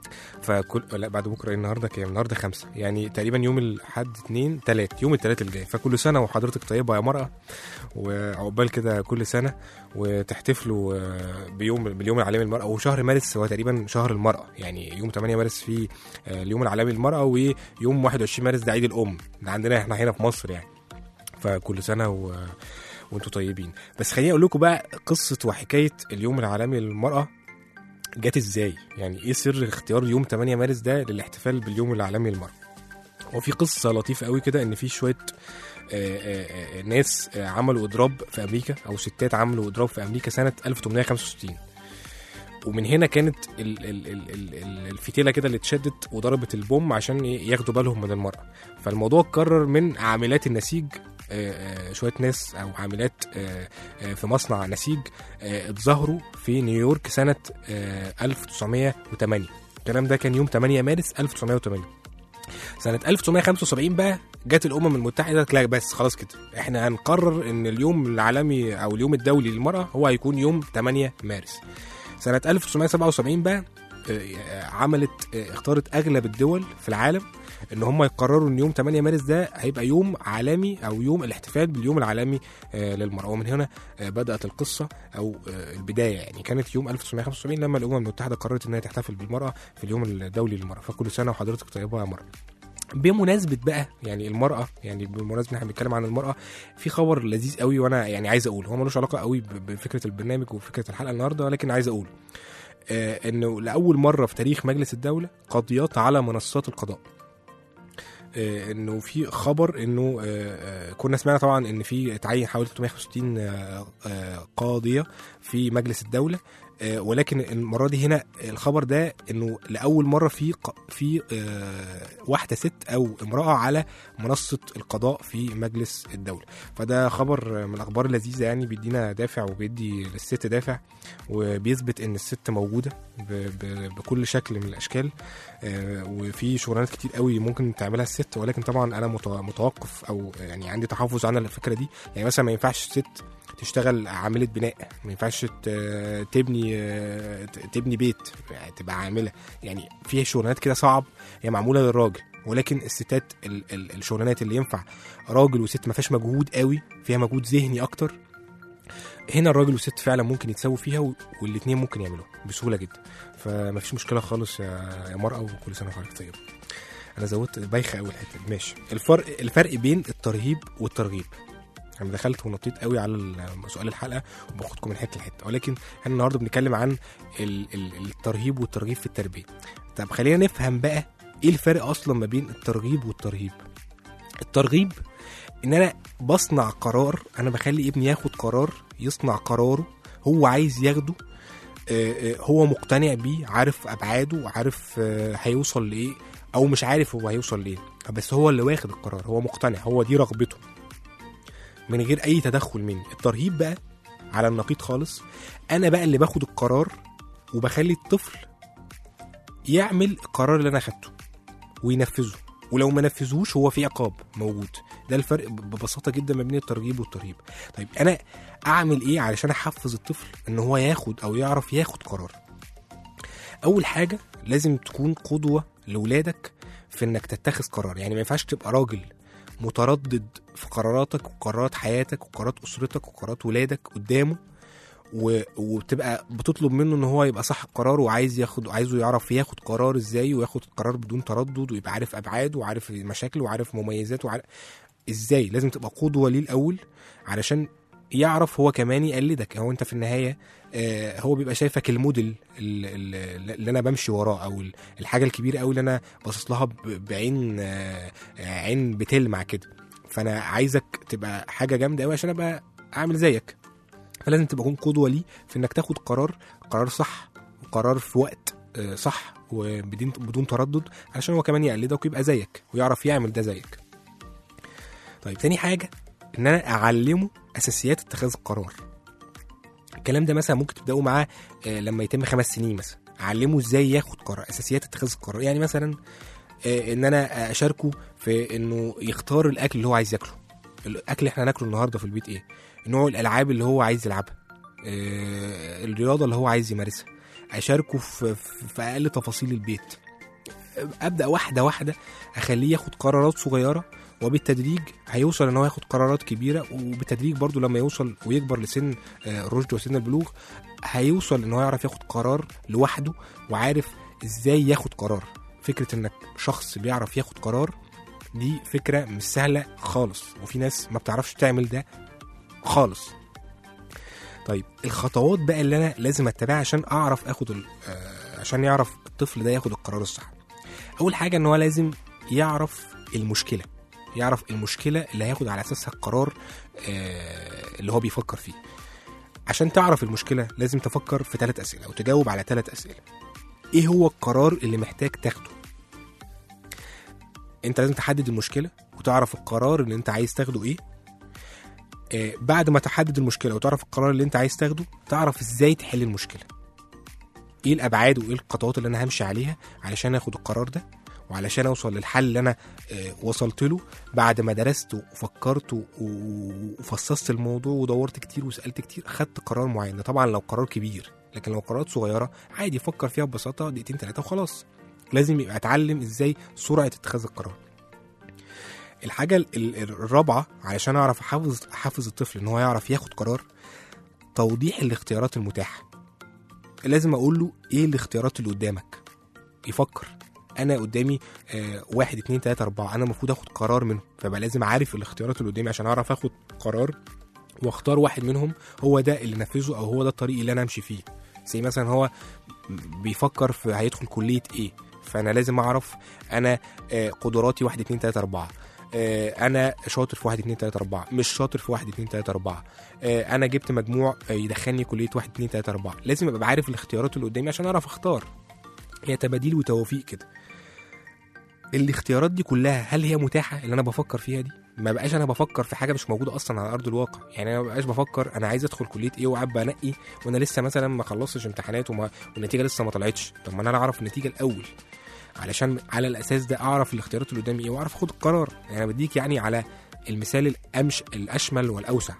فكل لا بعد بكره إيه النهارده كام النهارده خمسة يعني تقريبا يوم الاحد اتنين تلات يوم التلات الجاي فكل سنه وحضرتك طيبه يا مرأة وعقبال كده كل سنه وتحتفلوا آه، بيوم باليوم العالمي للمرأة وشهر مارس هو تقريبا شهر المرأة يعني يوم 8 مارس فيه آه، اليوم العالمي للمرأة ويوم 21 مارس ده عيد الأم ده عندنا احنا هنا في مصر يعني فكل سنة و... وانتوا طيبين بس خليني اقول لكم بقى قصة وحكاية اليوم العالمي للمرأة جت ازاي يعني ايه سر اختيار يوم 8 مارس ده للاحتفال باليوم العالمي للمرأة هو في قصة لطيفة قوي كده ان في شوية آه، آه، آه، ناس آه، عملوا اضراب في امريكا او ستات عملوا اضراب في امريكا سنة 1865 ومن هنا كانت ال- ال- ال- ال- ال- الفتيله كده اللي اتشدت وضربت البوم عشان ي- ياخدوا بالهم من المراه فالموضوع اتكرر من عاملات النسيج آه، آه، شويه ناس او عاملات آه، آه، في مصنع نسيج آه، اتظاهروا في نيويورك سنه آه، 1908 الكلام ده كان يوم 8 مارس 1908 سنة 1975 بقى جت الأمم المتحدة قالت لا بس خلاص كده احنا هنقرر ان اليوم العالمي او اليوم الدولي للمرأة هو هيكون يوم 8 مارس سنة 1977 بقى آه، عملت آه، اختارت اغلب الدول في العالم ان هم يقرروا ان يوم 8 مارس ده هيبقى يوم عالمي او يوم الاحتفال باليوم العالمي آه، للمرأة ومن هنا آه، بدأت القصة او آه، البداية يعني كانت يوم 1975 لما الامم المتحدة قررت انها تحتفل بالمرأة في اليوم الدولي للمرأة فكل سنة وحضرتك طيبة يا مرأة بمناسبة بقى يعني المرأة يعني بمناسبة ان احنا بنتكلم عن المرأة في خبر لذيذ قوي وانا يعني عايز اقول هو ملوش علاقة قوي ب- بفكرة البرنامج وفكرة الحلقة النهاردة ولكن عايز اقول آه انه لاول مرة في تاريخ مجلس الدولة قاضيات على منصات القضاء آه، انه في خبر انه آه، آه، كنا سمعنا طبعا ان في تعين حوالي 365 آه، آه، قاضيه في مجلس الدوله آه، ولكن المره دي هنا الخبر ده انه لاول مره في ق- في آه، واحده ست او امراه على منصه القضاء في مجلس الدوله فده خبر من الاخبار اللذيذه يعني بيدينا دافع وبيدي للست دافع وبيثبت ان الست موجوده ب- ب- بكل شكل من الاشكال آه، وفي شغلانات كتير قوي ممكن تعملها الست ولكن طبعا انا مت- متوقف او يعني عندي تحفظ عن الفكره دي يعني مثلا ما ينفعش ست تشتغل عامله بناء ما ينفعش ت- تبني آه، ت- تبني بيت يعني تبقى عامله يعني في شغلانات كده صعب هي معموله للراجل ولكن الستات ال- ال- الشغلانات اللي ينفع راجل وست ما فيهاش مجهود قوي فيها مجهود ذهني اكتر هنا الراجل والست فعلا ممكن يتساووا فيها و- والاتنين ممكن يعملوها بسهوله جدا فما فيش مشكله خالص يا يا مرأة وكل سنه وحضرتك طيب انا زودت بايخه قوي الحته دي ماشي الفرق الفرق بين الترهيب والترغيب انا دخلت ونطيت قوي على ال- سؤال الحلقه وباخدكم من حته لحته ولكن احنا النهارده بنتكلم عن ال- ال- الترهيب والترغيب في التربيه طب خلينا نفهم بقى ايه الفرق اصلا ما بين الترغيب والترهيب الترغيب ان انا بصنع قرار انا بخلي ابني ياخد قرار يصنع قراره هو عايز ياخده آه، آه، هو مقتنع بيه عارف ابعاده وعارف آه، هيوصل لايه او مش عارف هو هيوصل لايه بس هو اللي واخد القرار هو مقتنع هو دي رغبته من غير اي تدخل مني الترهيب بقى على النقيض خالص انا بقى اللي باخد القرار وبخلي الطفل يعمل القرار اللي انا اخدته وينفذه ولو ما نفذهوش هو في عقاب موجود ده الفرق ب- ببساطه جدا ما بين الترغيب والترهيب طيب انا اعمل ايه علشان احفز الطفل ان هو ياخد او يعرف ياخد قرار اول حاجه لازم تكون قدوه لاولادك في انك تتخذ قرار يعني ما ينفعش تبقى راجل متردد في قراراتك وقرارات حياتك وقرارات اسرتك وقرارات ولادك قدامه و... وبتبقى بتطلب منه ان هو يبقى صح القرار وعايز ياخد عايزه يعرف ياخد قرار ازاي وياخد القرار بدون تردد ويبقى عارف ابعاده وعارف مشاكله وعارف مميزاته وعارف ازاي لازم تبقى قدوه ليه الاول علشان يعرف هو كمان يقلدك هو انت في النهايه آه، هو بيبقى شايفك الموديل ال- ال- اللي انا بمشي وراه او ال- الحاجه الكبيره قوي اللي انا باصص لها ب- بعين آه، آه، عين بتلمع كده فانا عايزك تبقى حاجه جامده قوي عشان ابقى اعمل زيك فلازم تبقى تكون قدوه ليه في انك تاخد قرار قرار صح وقرار في وقت آه، صح وبدون بدون تردد علشان هو كمان يقلدك ويبقى زيك ويعرف يعمل ده زيك طيب تاني حاجه ان انا اعلمه اساسيات اتخاذ القرار الكلام ده مثلا ممكن تبداوا معاه آه، لما يتم خمس سنين مثلا اعلمه ازاي ياخد قرار اساسيات اتخاذ القرار يعني مثلا آه، ان انا اشاركه في انه يختار الاكل اللي هو عايز ياكله الاكل اللي احنا هناكله النهارده في البيت ايه نوع الالعاب اللي هو عايز يلعبها آه، الرياضه اللي هو عايز يمارسها اشاركه في, في في اقل تفاصيل البيت ابدا واحده واحده اخليه ياخد قرارات صغيره وبالتدريج هيوصل ان هو ياخد قرارات كبيره وبالتدريج برضو لما يوصل ويكبر لسن آه، الرشد وسن البلوغ هيوصل ان هو يعرف ياخد قرار لوحده وعارف ازاي ياخد قرار فكره انك شخص بيعرف ياخد قرار دي فكره مش سهله خالص وفي ناس ما بتعرفش تعمل ده خالص طيب الخطوات بقى اللي انا لازم اتبعها عشان اعرف اخد ال- آه، عشان يعرف الطفل ده ياخد القرار الصح اول حاجه ان هو لازم يعرف المشكله يعرف المشكله اللي هياخد على اساسها القرار آه، اللي هو بيفكر فيه عشان تعرف المشكله لازم تفكر في ثلاث اسئله او تجاوب على ثلاث اسئله ايه هو القرار اللي محتاج تاخده انت لازم تحدد المشكله وتعرف القرار اللي انت عايز تاخده ايه آه، بعد ما تحدد المشكله وتعرف القرار اللي انت عايز تاخده تعرف ازاي تحل المشكله ايه الابعاد وايه الخطوات اللي انا همشي عليها علشان اخد القرار ده وعلشان اوصل للحل اللي انا آه، وصلت له بعد ما درست وفكرت و- و- وفصصت الموضوع ودورت كتير وسالت كتير خدت قرار معين ده طبعا لو قرار كبير لكن لو قرارات صغيره عادي فكر فيها ببساطه دقيقتين ثلاثه وخلاص لازم يبقى اتعلم ازاي سرعه اتخاذ القرار الحاجه ال- ال- الرابعه علشان اعرف احافظ احافظ الطفل ان هو يعرف ياخد قرار توضيح الاختيارات المتاحه لازم اقول له ايه الاختيارات اللي قدامك يفكر انا قدامي آه واحد اتنين تلاته اربعه انا المفروض اخد قرار منهم فبقى لازم عارف الاختيارات اللي قدامي عشان اعرف اخد قرار واختار واحد منهم هو ده اللي نفذه او هو ده الطريق اللي انا امشي فيه زي مثلا هو بيفكر في هيدخل كليه ايه فانا لازم اعرف انا آه قدراتي واحد اتنين تلاته اربعه آه، انا شاطر في واحد اتنين تلاته اربعه مش شاطر في واحد اتنين تلاته اربعه آه، انا جبت مجموع آه، يدخلني كليه واحد اتنين تلاته اربعه لازم ابقى عارف الاختيارات اللي قدامي عشان اعرف اختار هي تباديل وتوافيق كده الاختيارات دي كلها هل هي متاحه اللي انا بفكر فيها دي ما بقاش انا بفكر في حاجه مش موجوده اصلا على ارض الواقع يعني انا ما بقاش بفكر انا عايز ادخل كليه ايه وقاعد بنقي وانا لسه مثلا ما خلصتش امتحانات وما والنتيجه لسه ما طلعتش طب ما انا اعرف النتيجه الاول علشان على الاساس ده اعرف الاختيارات اللي قدامي ايه واعرف اخد القرار يعني انا بديك يعني على المثال الأمش الاشمل والاوسع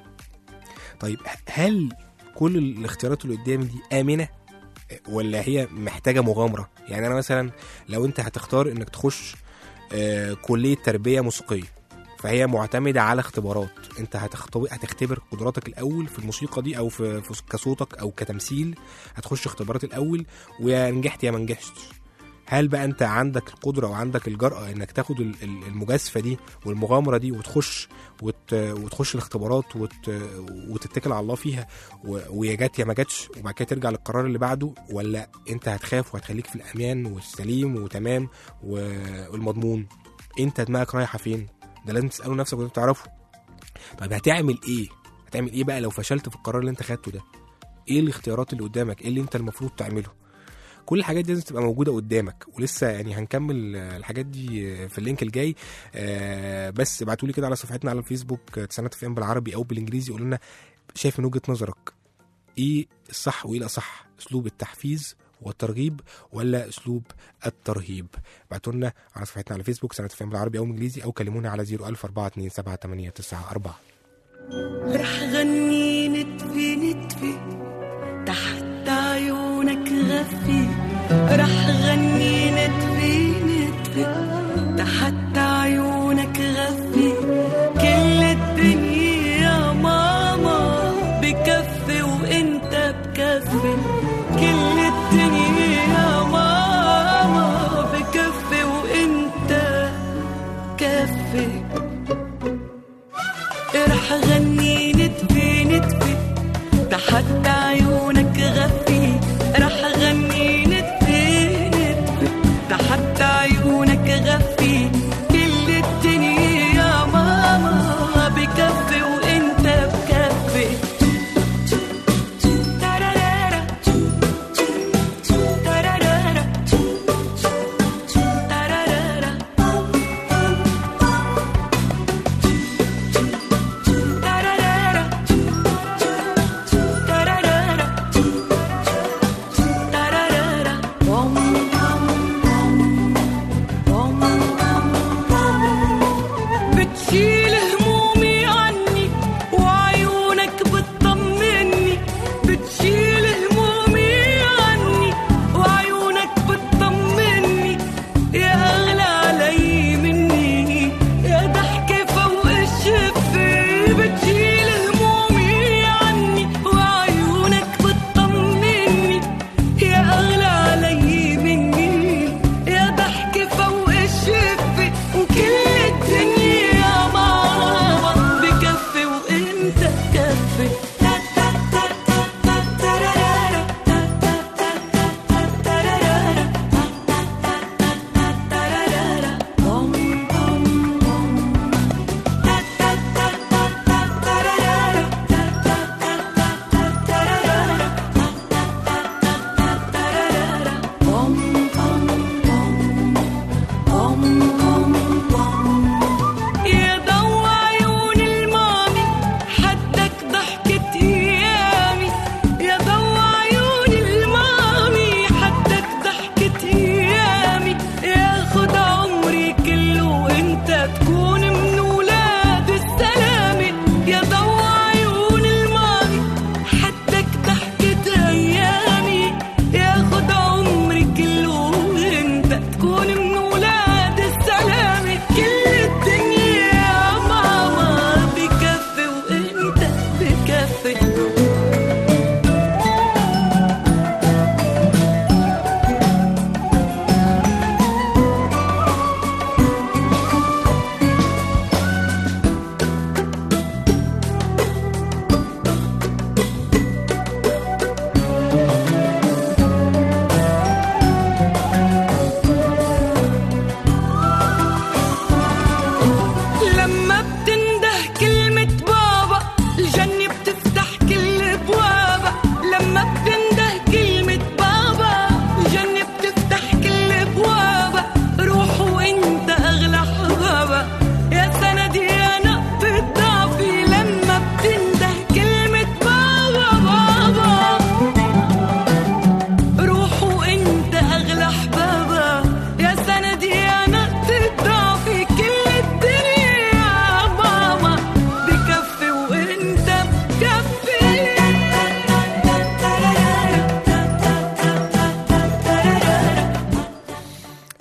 طيب هل كل الاختيارات اللي قدامي دي امنه ولا هي محتاجه مغامره يعني انا مثلا لو انت هتختار انك تخش آه، كليه تربيه موسيقيه فهي معتمده على اختبارات انت هتختبر هتختبر قدراتك الاول في الموسيقى دي او في, في كصوتك او كتمثيل هتخش اختبارات الاول ويا نجحت يا ما نجحتش هل بقى انت عندك القدره وعندك الجرأه انك تاخد ال- ال- المجازفه دي والمغامره دي وتخش وت... وتخش الاختبارات وت... وتتكل على الله فيها و... ويا جت يا ما جاتش وبعد كده ترجع للقرار اللي بعده ولا انت هتخاف وهتخليك في الامان والسليم وتمام و... والمضمون انت دماغك رايحه فين ده لازم تساله نفسك وانت تعرفه طيب هتعمل ايه هتعمل ايه بقى لو فشلت في القرار اللي انت خدته ده ايه الاختيارات اللي قدامك ايه اللي انت المفروض تعمله كل الحاجات دي لازم تبقى موجوده قدامك ولسه يعني هنكمل آه، الحاجات دي آه، في اللينك الجاي آه، بس ابعتوا لي كده على صفحتنا على الفيسبوك آه، تسعينات اف ام بالعربي او بالانجليزي قولوا لنا شايف من وجهه نظرك ايه الصح وايه الاصح اسلوب التحفيز والترغيب ولا اسلوب الترهيب ابعتوا لنا على صفحتنا على فيسبوك سنه اف ام بالعربي او انجليزي او كلمونا على 01042788994 رح غني نتفي نتفي تحت عيونك غفي رح غني نتفي نتفي تحت عيونك غفي كل الدنيا ماما بكفي وانت بكفي كل الدنيا ماما بكفي وانت كفي رح غني نتفي نتفي تحت عيونك غفي رح غني نتفي نتفي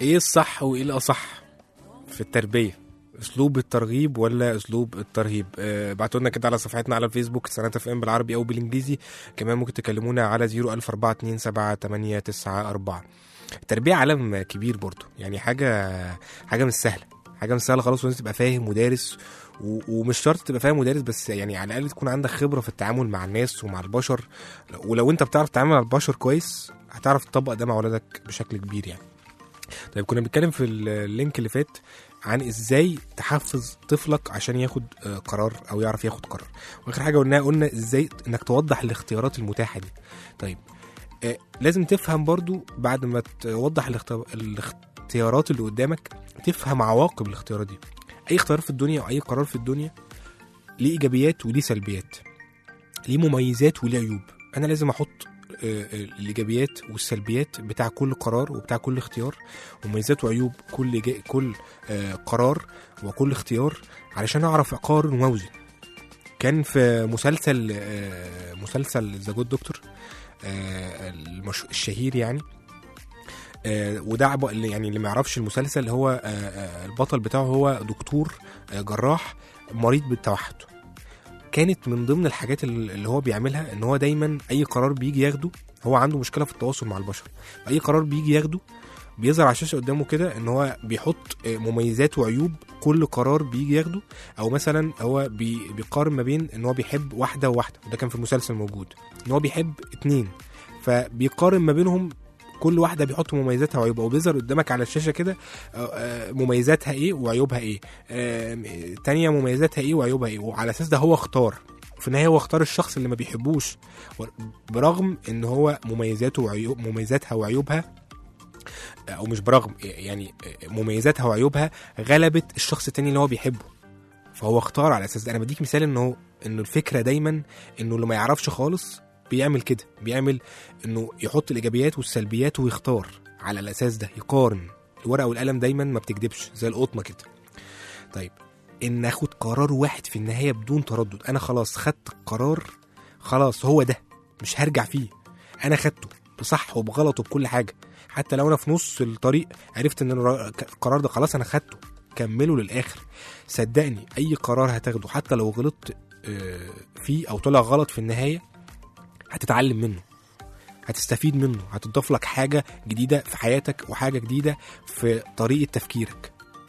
ايه الصح وايه الاصح في التربيه اسلوب الترغيب ولا اسلوب الترهيب أه بعتوا لنا كده على صفحتنا على الفيسبوك سنة اف ام بالعربي او بالانجليزي كمان ممكن تكلمونا على 004278994 التربيه عالم كبير برضو يعني حاجه حاجه مش سهله حاجه مش سهله خلاص وانت تبقى فاهم ودارس و- ومش شرط تبقى فاهم ودارس بس يعني على الاقل تكون عندك خبره في التعامل مع الناس ومع البشر ولو انت بتعرف تتعامل مع البشر كويس هتعرف تطبق ده مع ولادك بشكل كبير يعني طيب كنا بنتكلم في اللينك اللي فات عن ازاي تحفز طفلك عشان ياخد آه، قرار او يعرف ياخد قرار واخر حاجه قلناها قلنا ازاي انك توضح الاختيارات المتاحه دي طيب آه، لازم تفهم برضو بعد ما توضح الاخت- الاختيارات اللي قدامك تفهم عواقب الاختيارات دي اي اختيار في الدنيا او اي قرار في الدنيا ليه ايجابيات وليه سلبيات ليه مميزات وليه عيوب انا لازم احط آه، آه، الايجابيات والسلبيات بتاع كل قرار وبتاع كل اختيار ومميزات وعيوب كل جا... كل آه، قرار وكل اختيار علشان اعرف اقارن واوزن كان في مسلسل آه، مسلسل ذا جود دكتور المش... الشهير يعني آه، وده عب- اللي يعني اللي ما يعرفش المسلسل هو آه، آه، البطل بتاعه هو دكتور آه، جراح مريض بالتوحد كانت من ضمن الحاجات ال- اللي هو بيعملها ان هو دايما اي قرار بيجي ياخده هو عنده مشكله في التواصل مع البشر اي قرار بيجي ياخده بيظهر على الشاشه قدامه كده ان هو بيحط آه، مميزات وعيوب كل قرار بيجي ياخده او مثلا هو بي بيقارن ما بين ان هو بيحب واحده وواحده وده كان في المسلسل موجود ان هو بيحب اتنين فبيقارن ما بينهم كل واحده بيحط مميزاتها وعيوبها وبيظهر قدامك على الشاشه كده آه، آه، مميزاتها ايه وعيوبها ايه آه، تانية مميزاتها ايه وعيوبها ايه وعلى اساس ده هو اختار في النهايه هو اختار الشخص اللي ما بيحبوش و- برغم ان هو مميزاته وعيوب مميزاتها وعيوبها او مش برغم يعني مميزاتها وعيوبها غلبت الشخص التاني اللي هو بيحبه فهو اختار على اساس ده انا بديك مثال انه انه الفكره دايما انه اللي ما يعرفش خالص بيعمل كده بيعمل انه يحط الايجابيات والسلبيات ويختار على الاساس ده يقارن الورقه والقلم دايما ما بتكدبش زي القطمه كده طيب ان اخد قرار واحد في النهايه بدون تردد انا خلاص خدت القرار خلاص هو ده مش هرجع فيه انا خدته بصح وبغلط وبكل حاجه حتى لو انا في نص الطريق عرفت ان الر- القرار ده خلاص انا خدته كمله للاخر صدقني اي قرار هتاخده حتى لو غلطت آه، فيه او طلع غلط في النهايه هتتعلم منه هتستفيد منه هتضاف لك حاجه جديده في حياتك وحاجه جديده في طريقه تفكيرك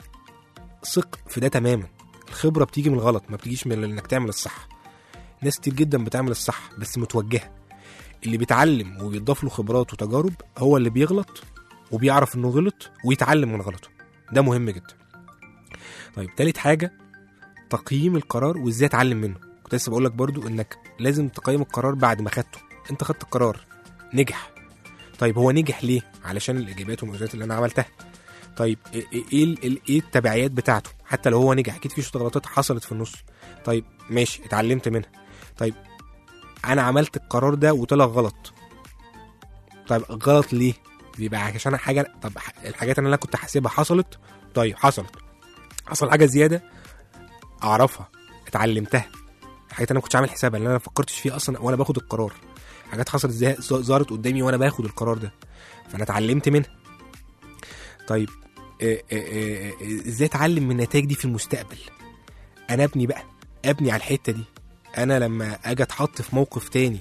ثق في ده تماما الخبره بتيجي من الغلط ما بتجيش من انك تعمل الصح ناس كتير جدا بتعمل الصح بس متوجهه اللي بيتعلم وبيضاف له خبرات وتجارب هو اللي بيغلط وبيعرف انه غلط ويتعلم من غلطه ده مهم جدا طيب تالت حاجه تقييم القرار وازاي اتعلم منه كنت لسه بقول لك برضو انك لازم تقيم القرار بعد ما خدته انت خدت القرار نجح طيب هو نجح ليه علشان الاجابات والمميزات اللي انا عملتها طيب ايه ايه ايه ال- ايه التبعيات بتاعته حتى لو هو نجح اكيد في شويه غلطات حصلت في النص طيب ماشي اتعلمت منها طيب انا عملت القرار ده وطلع غلط طيب غلط ليه بيبقى عشان حاجه طب ح- الحاجات اللي انا كنت حاسبها حصلت طيب حصلت حصل حاجه زياده اعرفها اتعلمتها حاجات انا ما كنتش عامل حسابها اللي انا ما فكرتش فيها اصلا وانا باخد القرار حاجات حصلت زي ظ- ظهرت قدامي وانا باخد القرار ده فانا اتعلمت منها طيب آه، آه، آه، آه، ازاي اتعلم من النتائج دي في المستقبل انا ابني بقى ابني على الحته دي انا لما اجي اتحط في موقف تاني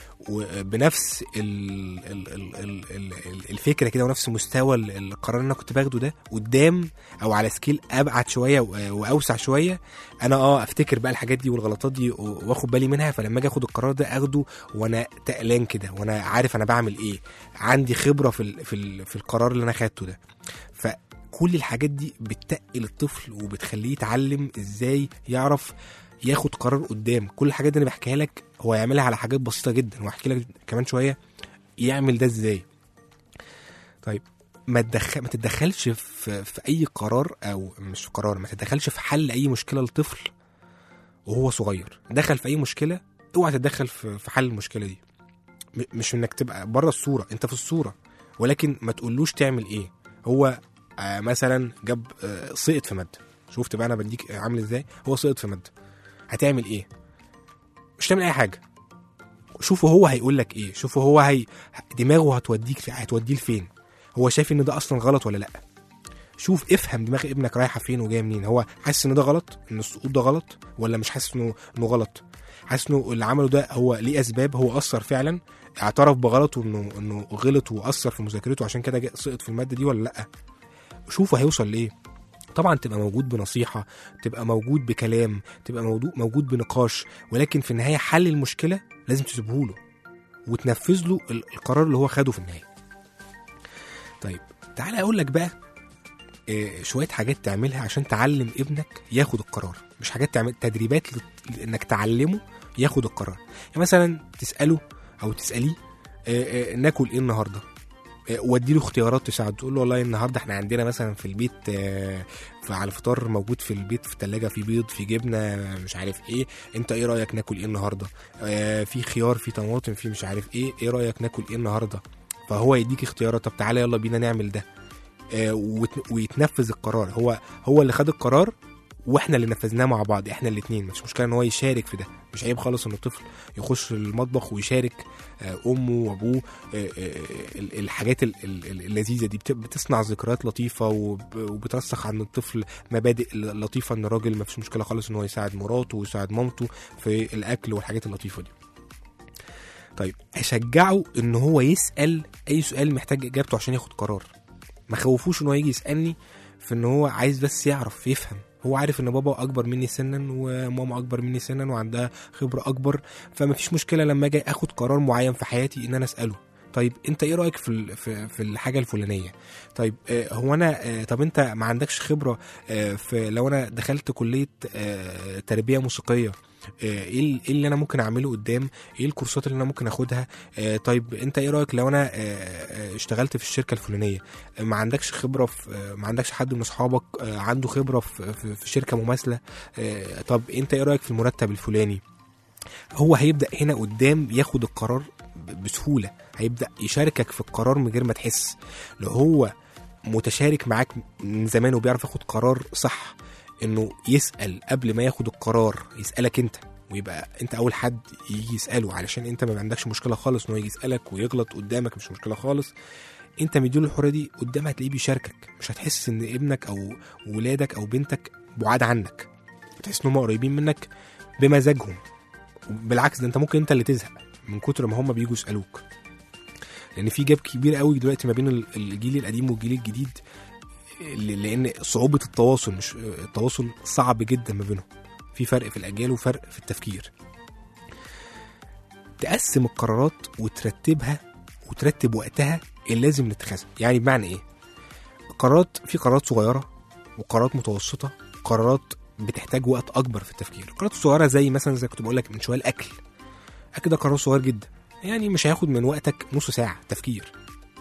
وبنفس ال ال ال ال ال ال- الفكره كده ونفس مستوى ال- القرار اللي انا كنت باخده ده قدام او على سكيل ابعد شويه و- واوسع شويه انا اه افتكر بقى الحاجات دي والغلطات دي و- واخد بالي منها فلما اجي اخد القرار ده اخده وانا تقلان كده وانا عارف انا بعمل ايه عندي خبره في ال في ال في القرار اللي انا خدته ده فكل الحاجات دي بتقل الطفل وبتخليه يتعلم ازاي يعرف ياخد قرار قدام كل الحاجات دي انا بحكيها لك هو يعملها على حاجات بسيطه جدا وهحكي لك كمان شويه يعمل ده ازاي طيب ما تدخل ما تتدخلش في في اي قرار او مش في قرار ما تتدخلش في حل اي مشكله لطفل وهو صغير دخل في اي مشكله اوعى تتدخل في في حل المشكله دي م- مش انك تبقى بره الصوره انت في الصوره ولكن ما تقولوش تعمل ايه هو آه مثلا جاب آه سقط في ماده شفت بقى انا بديك عامل ازاي هو سقط في ماده هتعمل ايه مش تعمل اي حاجه شوفوا هو هيقول لك ايه شوفوا هو هي دماغه هتوديك في... هتوديه لفين هو شايف ان ده اصلا غلط ولا لا شوف افهم دماغ ابنك رايحه فين وجايه منين هو حاسس ان ده غلط ان السقوط ده غلط ولا مش حاسس انه انه غلط حاسس انه اللي عمله ده هو ليه اسباب هو اثر فعلا اعترف بغلطه انه انه غلط واثر في مذاكرته عشان كده جا- سقط في الماده دي ولا لا شوفوا هيوصل لايه طبعا تبقى موجود بنصيحه تبقى موجود بكلام تبقى موجود موجود بنقاش ولكن في النهايه حل المشكله لازم تسيبه له وتنفذ له ال- القرار اللي هو خده في النهايه طيب تعالى اقول لك بقى آه، شويه حاجات تعملها عشان تعلم ابنك ياخد القرار مش حاجات تعمل تدريبات لت- انك تعلمه ياخد القرار يعني مثلا تساله او تساليه آه، آه، ناكل ايه النهارده آه، وادي له اختيارات تساعده تقول له والله النهارده احنا عندنا مثلا في البيت آه، ف- على الفطار موجود في البيت في الثلاجه في بيض في جبنه مش عارف ايه انت ايه رايك ناكل ايه النهارده آه، في خيار في طماطم في مش عارف ايه ايه رايك ناكل ايه النهارده فهو يديك اختيارات طب تعالى يلا بينا نعمل ده آه، وت- ويتنفذ القرار هو هو اللي خد القرار واحنا اللي نفذناه مع بعض احنا الاثنين مش مشكله ان هو يشارك في ده مش عيب خالص ان الطفل يخش المطبخ ويشارك آه، امه وابوه آه، آه، ال- الحاجات ال- ال- اللذيذه دي بت- بتصنع ذكريات لطيفه وب- وبترسخ عند الطفل مبادئ لطيفه ان الراجل ما فيش مشكله خالص ان هو يساعد مراته ويساعد مامته في الاكل والحاجات اللطيفه دي طيب اشجعه ان هو يسال اي سؤال محتاج اجابته عشان ياخد قرار ما خوفوش ان هو يجي يسالني في ان هو عايز بس يعرف يفهم هو عارف ان بابا اكبر مني سنا وماما اكبر مني سنا وعندها خبره اكبر فما فيش مشكله لما اجي اخد قرار معين في حياتي ان انا اساله طيب انت ايه رايك في ال- في في الحاجه الفلانيه طيب آه، هو انا آه، طب انت ما عندكش خبره آه، في لو انا دخلت كليه آه، تربيه موسيقيه آه، ايه ال- إيه اللي انا ممكن اعمله قدام ايه الكورسات اللي انا ممكن اخدها آه، طيب انت ايه رايك لو انا آه، آه، اشتغلت في الشركه الفلانيه آه، ما عندكش خبره في آه، ما عندكش حد من اصحابك آه، عنده خبره في في- في شركه مماثله آه، طب انت ايه رايك في المرتب الفلاني هو هيبدا هنا قدام ياخد القرار ب- بسهوله هيبدا يشاركك في القرار من غير ما تحس لو هو متشارك معاك من زمان وبيعرف ياخد قرار صح انه يسال قبل ما ياخد القرار يسالك انت ويبقى انت اول حد يجي يساله علشان انت ما عندكش مشكله خالص ان هو يجي يسالك ويغلط قدامك مش مشكله خالص انت مديله الحريه دي قدام هتلاقيه بيشاركك مش هتحس ان ابنك او ولادك او بنتك بعاد عنك هتحس ان هم قريبين منك بمزاجهم بالعكس ده انت ممكن انت اللي تزهق من كتر ما هم بيجوا يسالوك لان في جاب كبير قوي دلوقتي ما بين ال- الجيل القديم والجيل الجديد ل- لان صعوبه التواصل مش التواصل صعب جدا ما بينهم في فرق في الاجيال وفرق في التفكير تقسم القرارات وترتبها وترتب وقتها اللي لازم نتخذها يعني بمعنى ايه قرارات في قرارات صغيره وقرارات متوسطه قرارات بتحتاج وقت اكبر في التفكير القرارات الصغيره زي مثلا زي كنت بقول لك من شويه الاكل الاكل ده قرار صغير جدا يعني مش هياخد من وقتك نص ساعه تفكير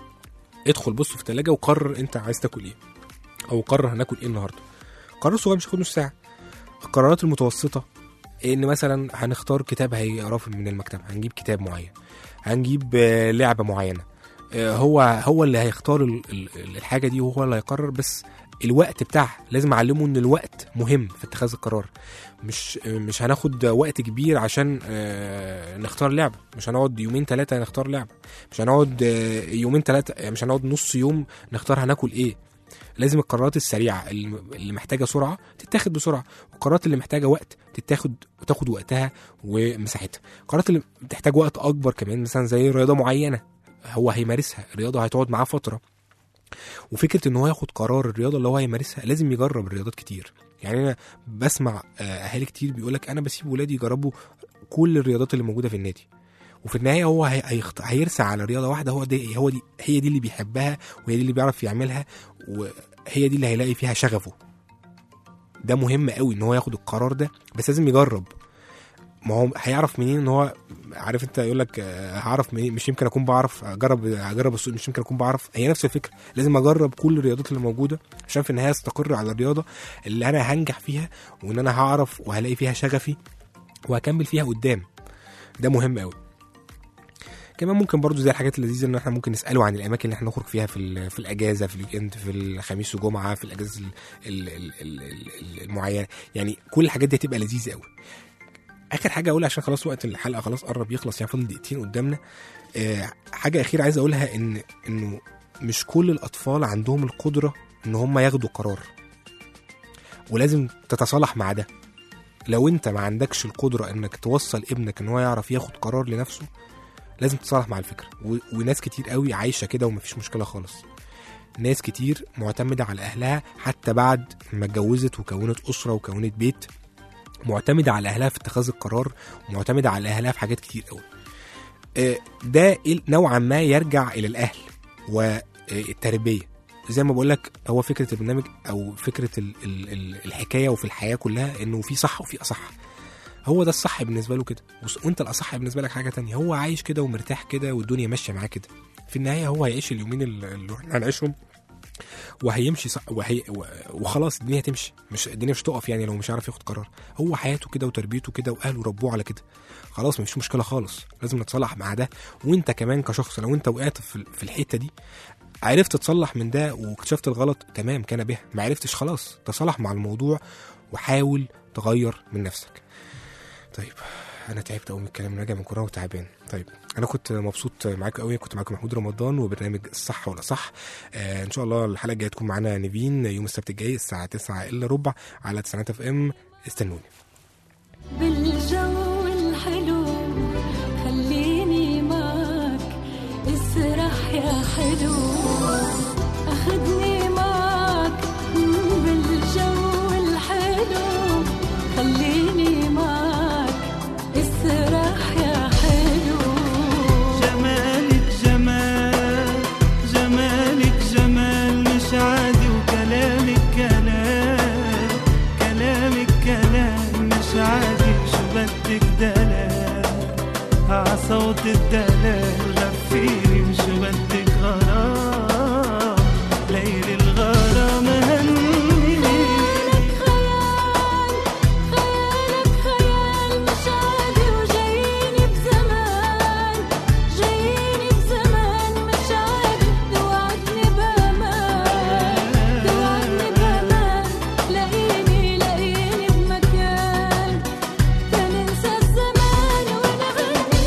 ادخل بص في التلاجة وقرر انت عايز تاكل ايه او قرر هناكل ايه النهارده قرار صغير مش هياخد نص ساعه القرارات المتوسطه ان مثلا هنختار كتاب هيقراه من المكتبه هنجيب كتاب معين هنجيب آه، لعبه معينه آه، هو هو اللي هيختار ال- ال- الحاجه دي وهو اللي هيقرر بس الوقت بتاعها لازم اعلمه ان الوقت مهم في اتخاذ القرار مش مش هناخد وقت كبير عشان آه، نختار لعبه مش هنقعد يومين ثلاثه نختار لعبه مش هنقعد آه، يومين ثلاثه مش هنقعد نص يوم نختار هناكل ايه لازم القرارات السريعه اللي اللي محتاجه سرعه تتاخد بسرعه والقرارات اللي محتاجه وقت تتاخد وتاخد وقتها ومساحتها القرارات اللي بتحتاج وقت اكبر كمان مثلا زي رياضه معينه هو هيمارسها الرياضه هتقعد معاه فتره وفكره ان هو ياخد قرار الرياضه اللي هو هيمارسها لازم يجرب الرياضات كتير يعني انا بسمع آه، اهالي كتير بيقولك انا بسيب ولادي يجربوا كل الرياضات اللي موجوده في النادي وفي النهايه هو هي- هيخت... هيرسى على رياضه واحده هو دي هو دي هي دي اللي بيحبها وهي دي اللي بيعرف يعملها وهي دي اللي هيلاقي فيها شغفه ده مهم قوي ان هو ياخد القرار ده بس لازم يجرب ما هو هيعرف منين ان هو عارف انت يقول لك آه، هعرف منين مش يمكن اكون بعرف اجرب اجرب السوق مش يمكن اكون بعرف هي نفس الفكره لازم اجرب كل الرياضات اللي موجوده عشان في النهايه استقر على الرياضه اللي انا هنجح فيها وان انا هعرف وهلاقي فيها شغفي وهكمل فيها قدام ده مهم قوي كمان ممكن برضو زي الحاجات اللذيذه ان احنا ممكن نساله عن الاماكن اللي احنا نخرج فيها في ال- في الاجازه في الويك في الخميس وجمعه في الاجازه ال- ال- ال- ال- ال- المعينه يعني كل الحاجات دي هتبقى لذيذه قوي اخر حاجه اقولها عشان خلاص وقت الحلقه خلاص قرب يخلص يعني فاضل دقيقتين قدامنا آه، حاجه اخيره عايز اقولها ان انه مش كل الاطفال عندهم القدره ان هم ياخدوا قرار ولازم تتصالح مع ده لو انت ما عندكش القدره انك توصل ابنك ان هو يعرف ياخد قرار لنفسه لازم تتصالح مع الفكره و... وناس كتير قوي عايشه كده ومفيش مشكله خالص ناس كتير معتمده على اهلها حتى بعد ما اتجوزت وكونت اسره وكونت بيت معتمده على اهلها في اتخاذ القرار ومعتمده على اهلها في حاجات كتير قوي آه، ده ال- نوعا ما يرجع الى الاهل والتربيه زي ما بقول لك هو فكره البرنامج او فكره ال ال ال الحكايه وفي الحياه كلها انه في صح وفي اصح هو ده الصح بالنسبه له كده وس- وانت الاصح بالنسبه لك حاجه تانية هو عايش كده ومرتاح كده والدنيا ماشيه معاه كده في النهايه هو هيعيش اليومين ال- اللي احنا هنعيشهم وهيمشي صح وهي و- وخلاص الدنيا هتمشي مش الدنيا مش تقف يعني لو مش عارف ياخد قرار هو حياته كده وتربيته كده واهله ربوه على كده خلاص مفيش مشكله خالص لازم نتصالح مع ده وانت كمان كشخص لو انت وقعت في في الحته دي عرفت تصلح من ده واكتشفت الغلط تمام كان بها ما عرفتش خلاص تصالح مع الموضوع وحاول تغير من نفسك طيب انا تعبت قوي من الكلام راجع من كورونا وتعبان طيب انا كنت مبسوط معاكم قوي كنت معاكم محمود رمضان وبرنامج الصح ولا صح آه ان شاء الله الحلقه الجايه تكون معانا نيفين يوم السبت الجاي الساعه 9 الا ربع على تسعينات اف ام استنوني بالجو الحلو خليني معك اسرح يا حلو اخدني معك بالجو الحلو خليني معك اسرح يا حلو جمالك جمال جمالك جمال مش عادي وكلامك كلام كلامك كلام مش عادي شو بدك دلال عصوت الدلال غفيني شو بدك غرام ليل الغرام هنيني خيال خيالك خيال مش عادي وجاييني بزمان جاييني بزمان مش عادي توعدني بأمان توعدني بأمان لاقيني لاقيني بمكان تننسى الزمان ونغني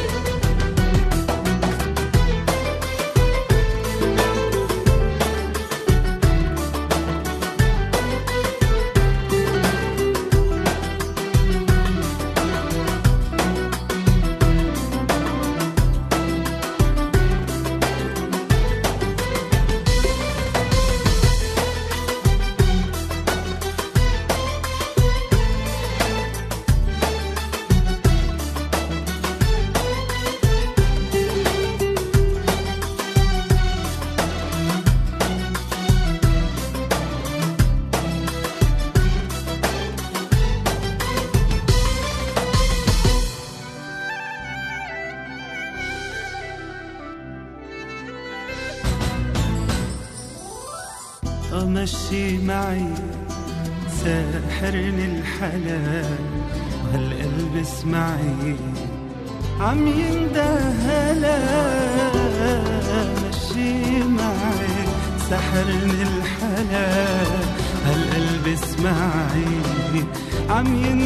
أمشي معي ساحرني الحلال وهالقلب اسمعي عم يندهلا مشي معي سحرني الحلال هالقلب اسمعي عم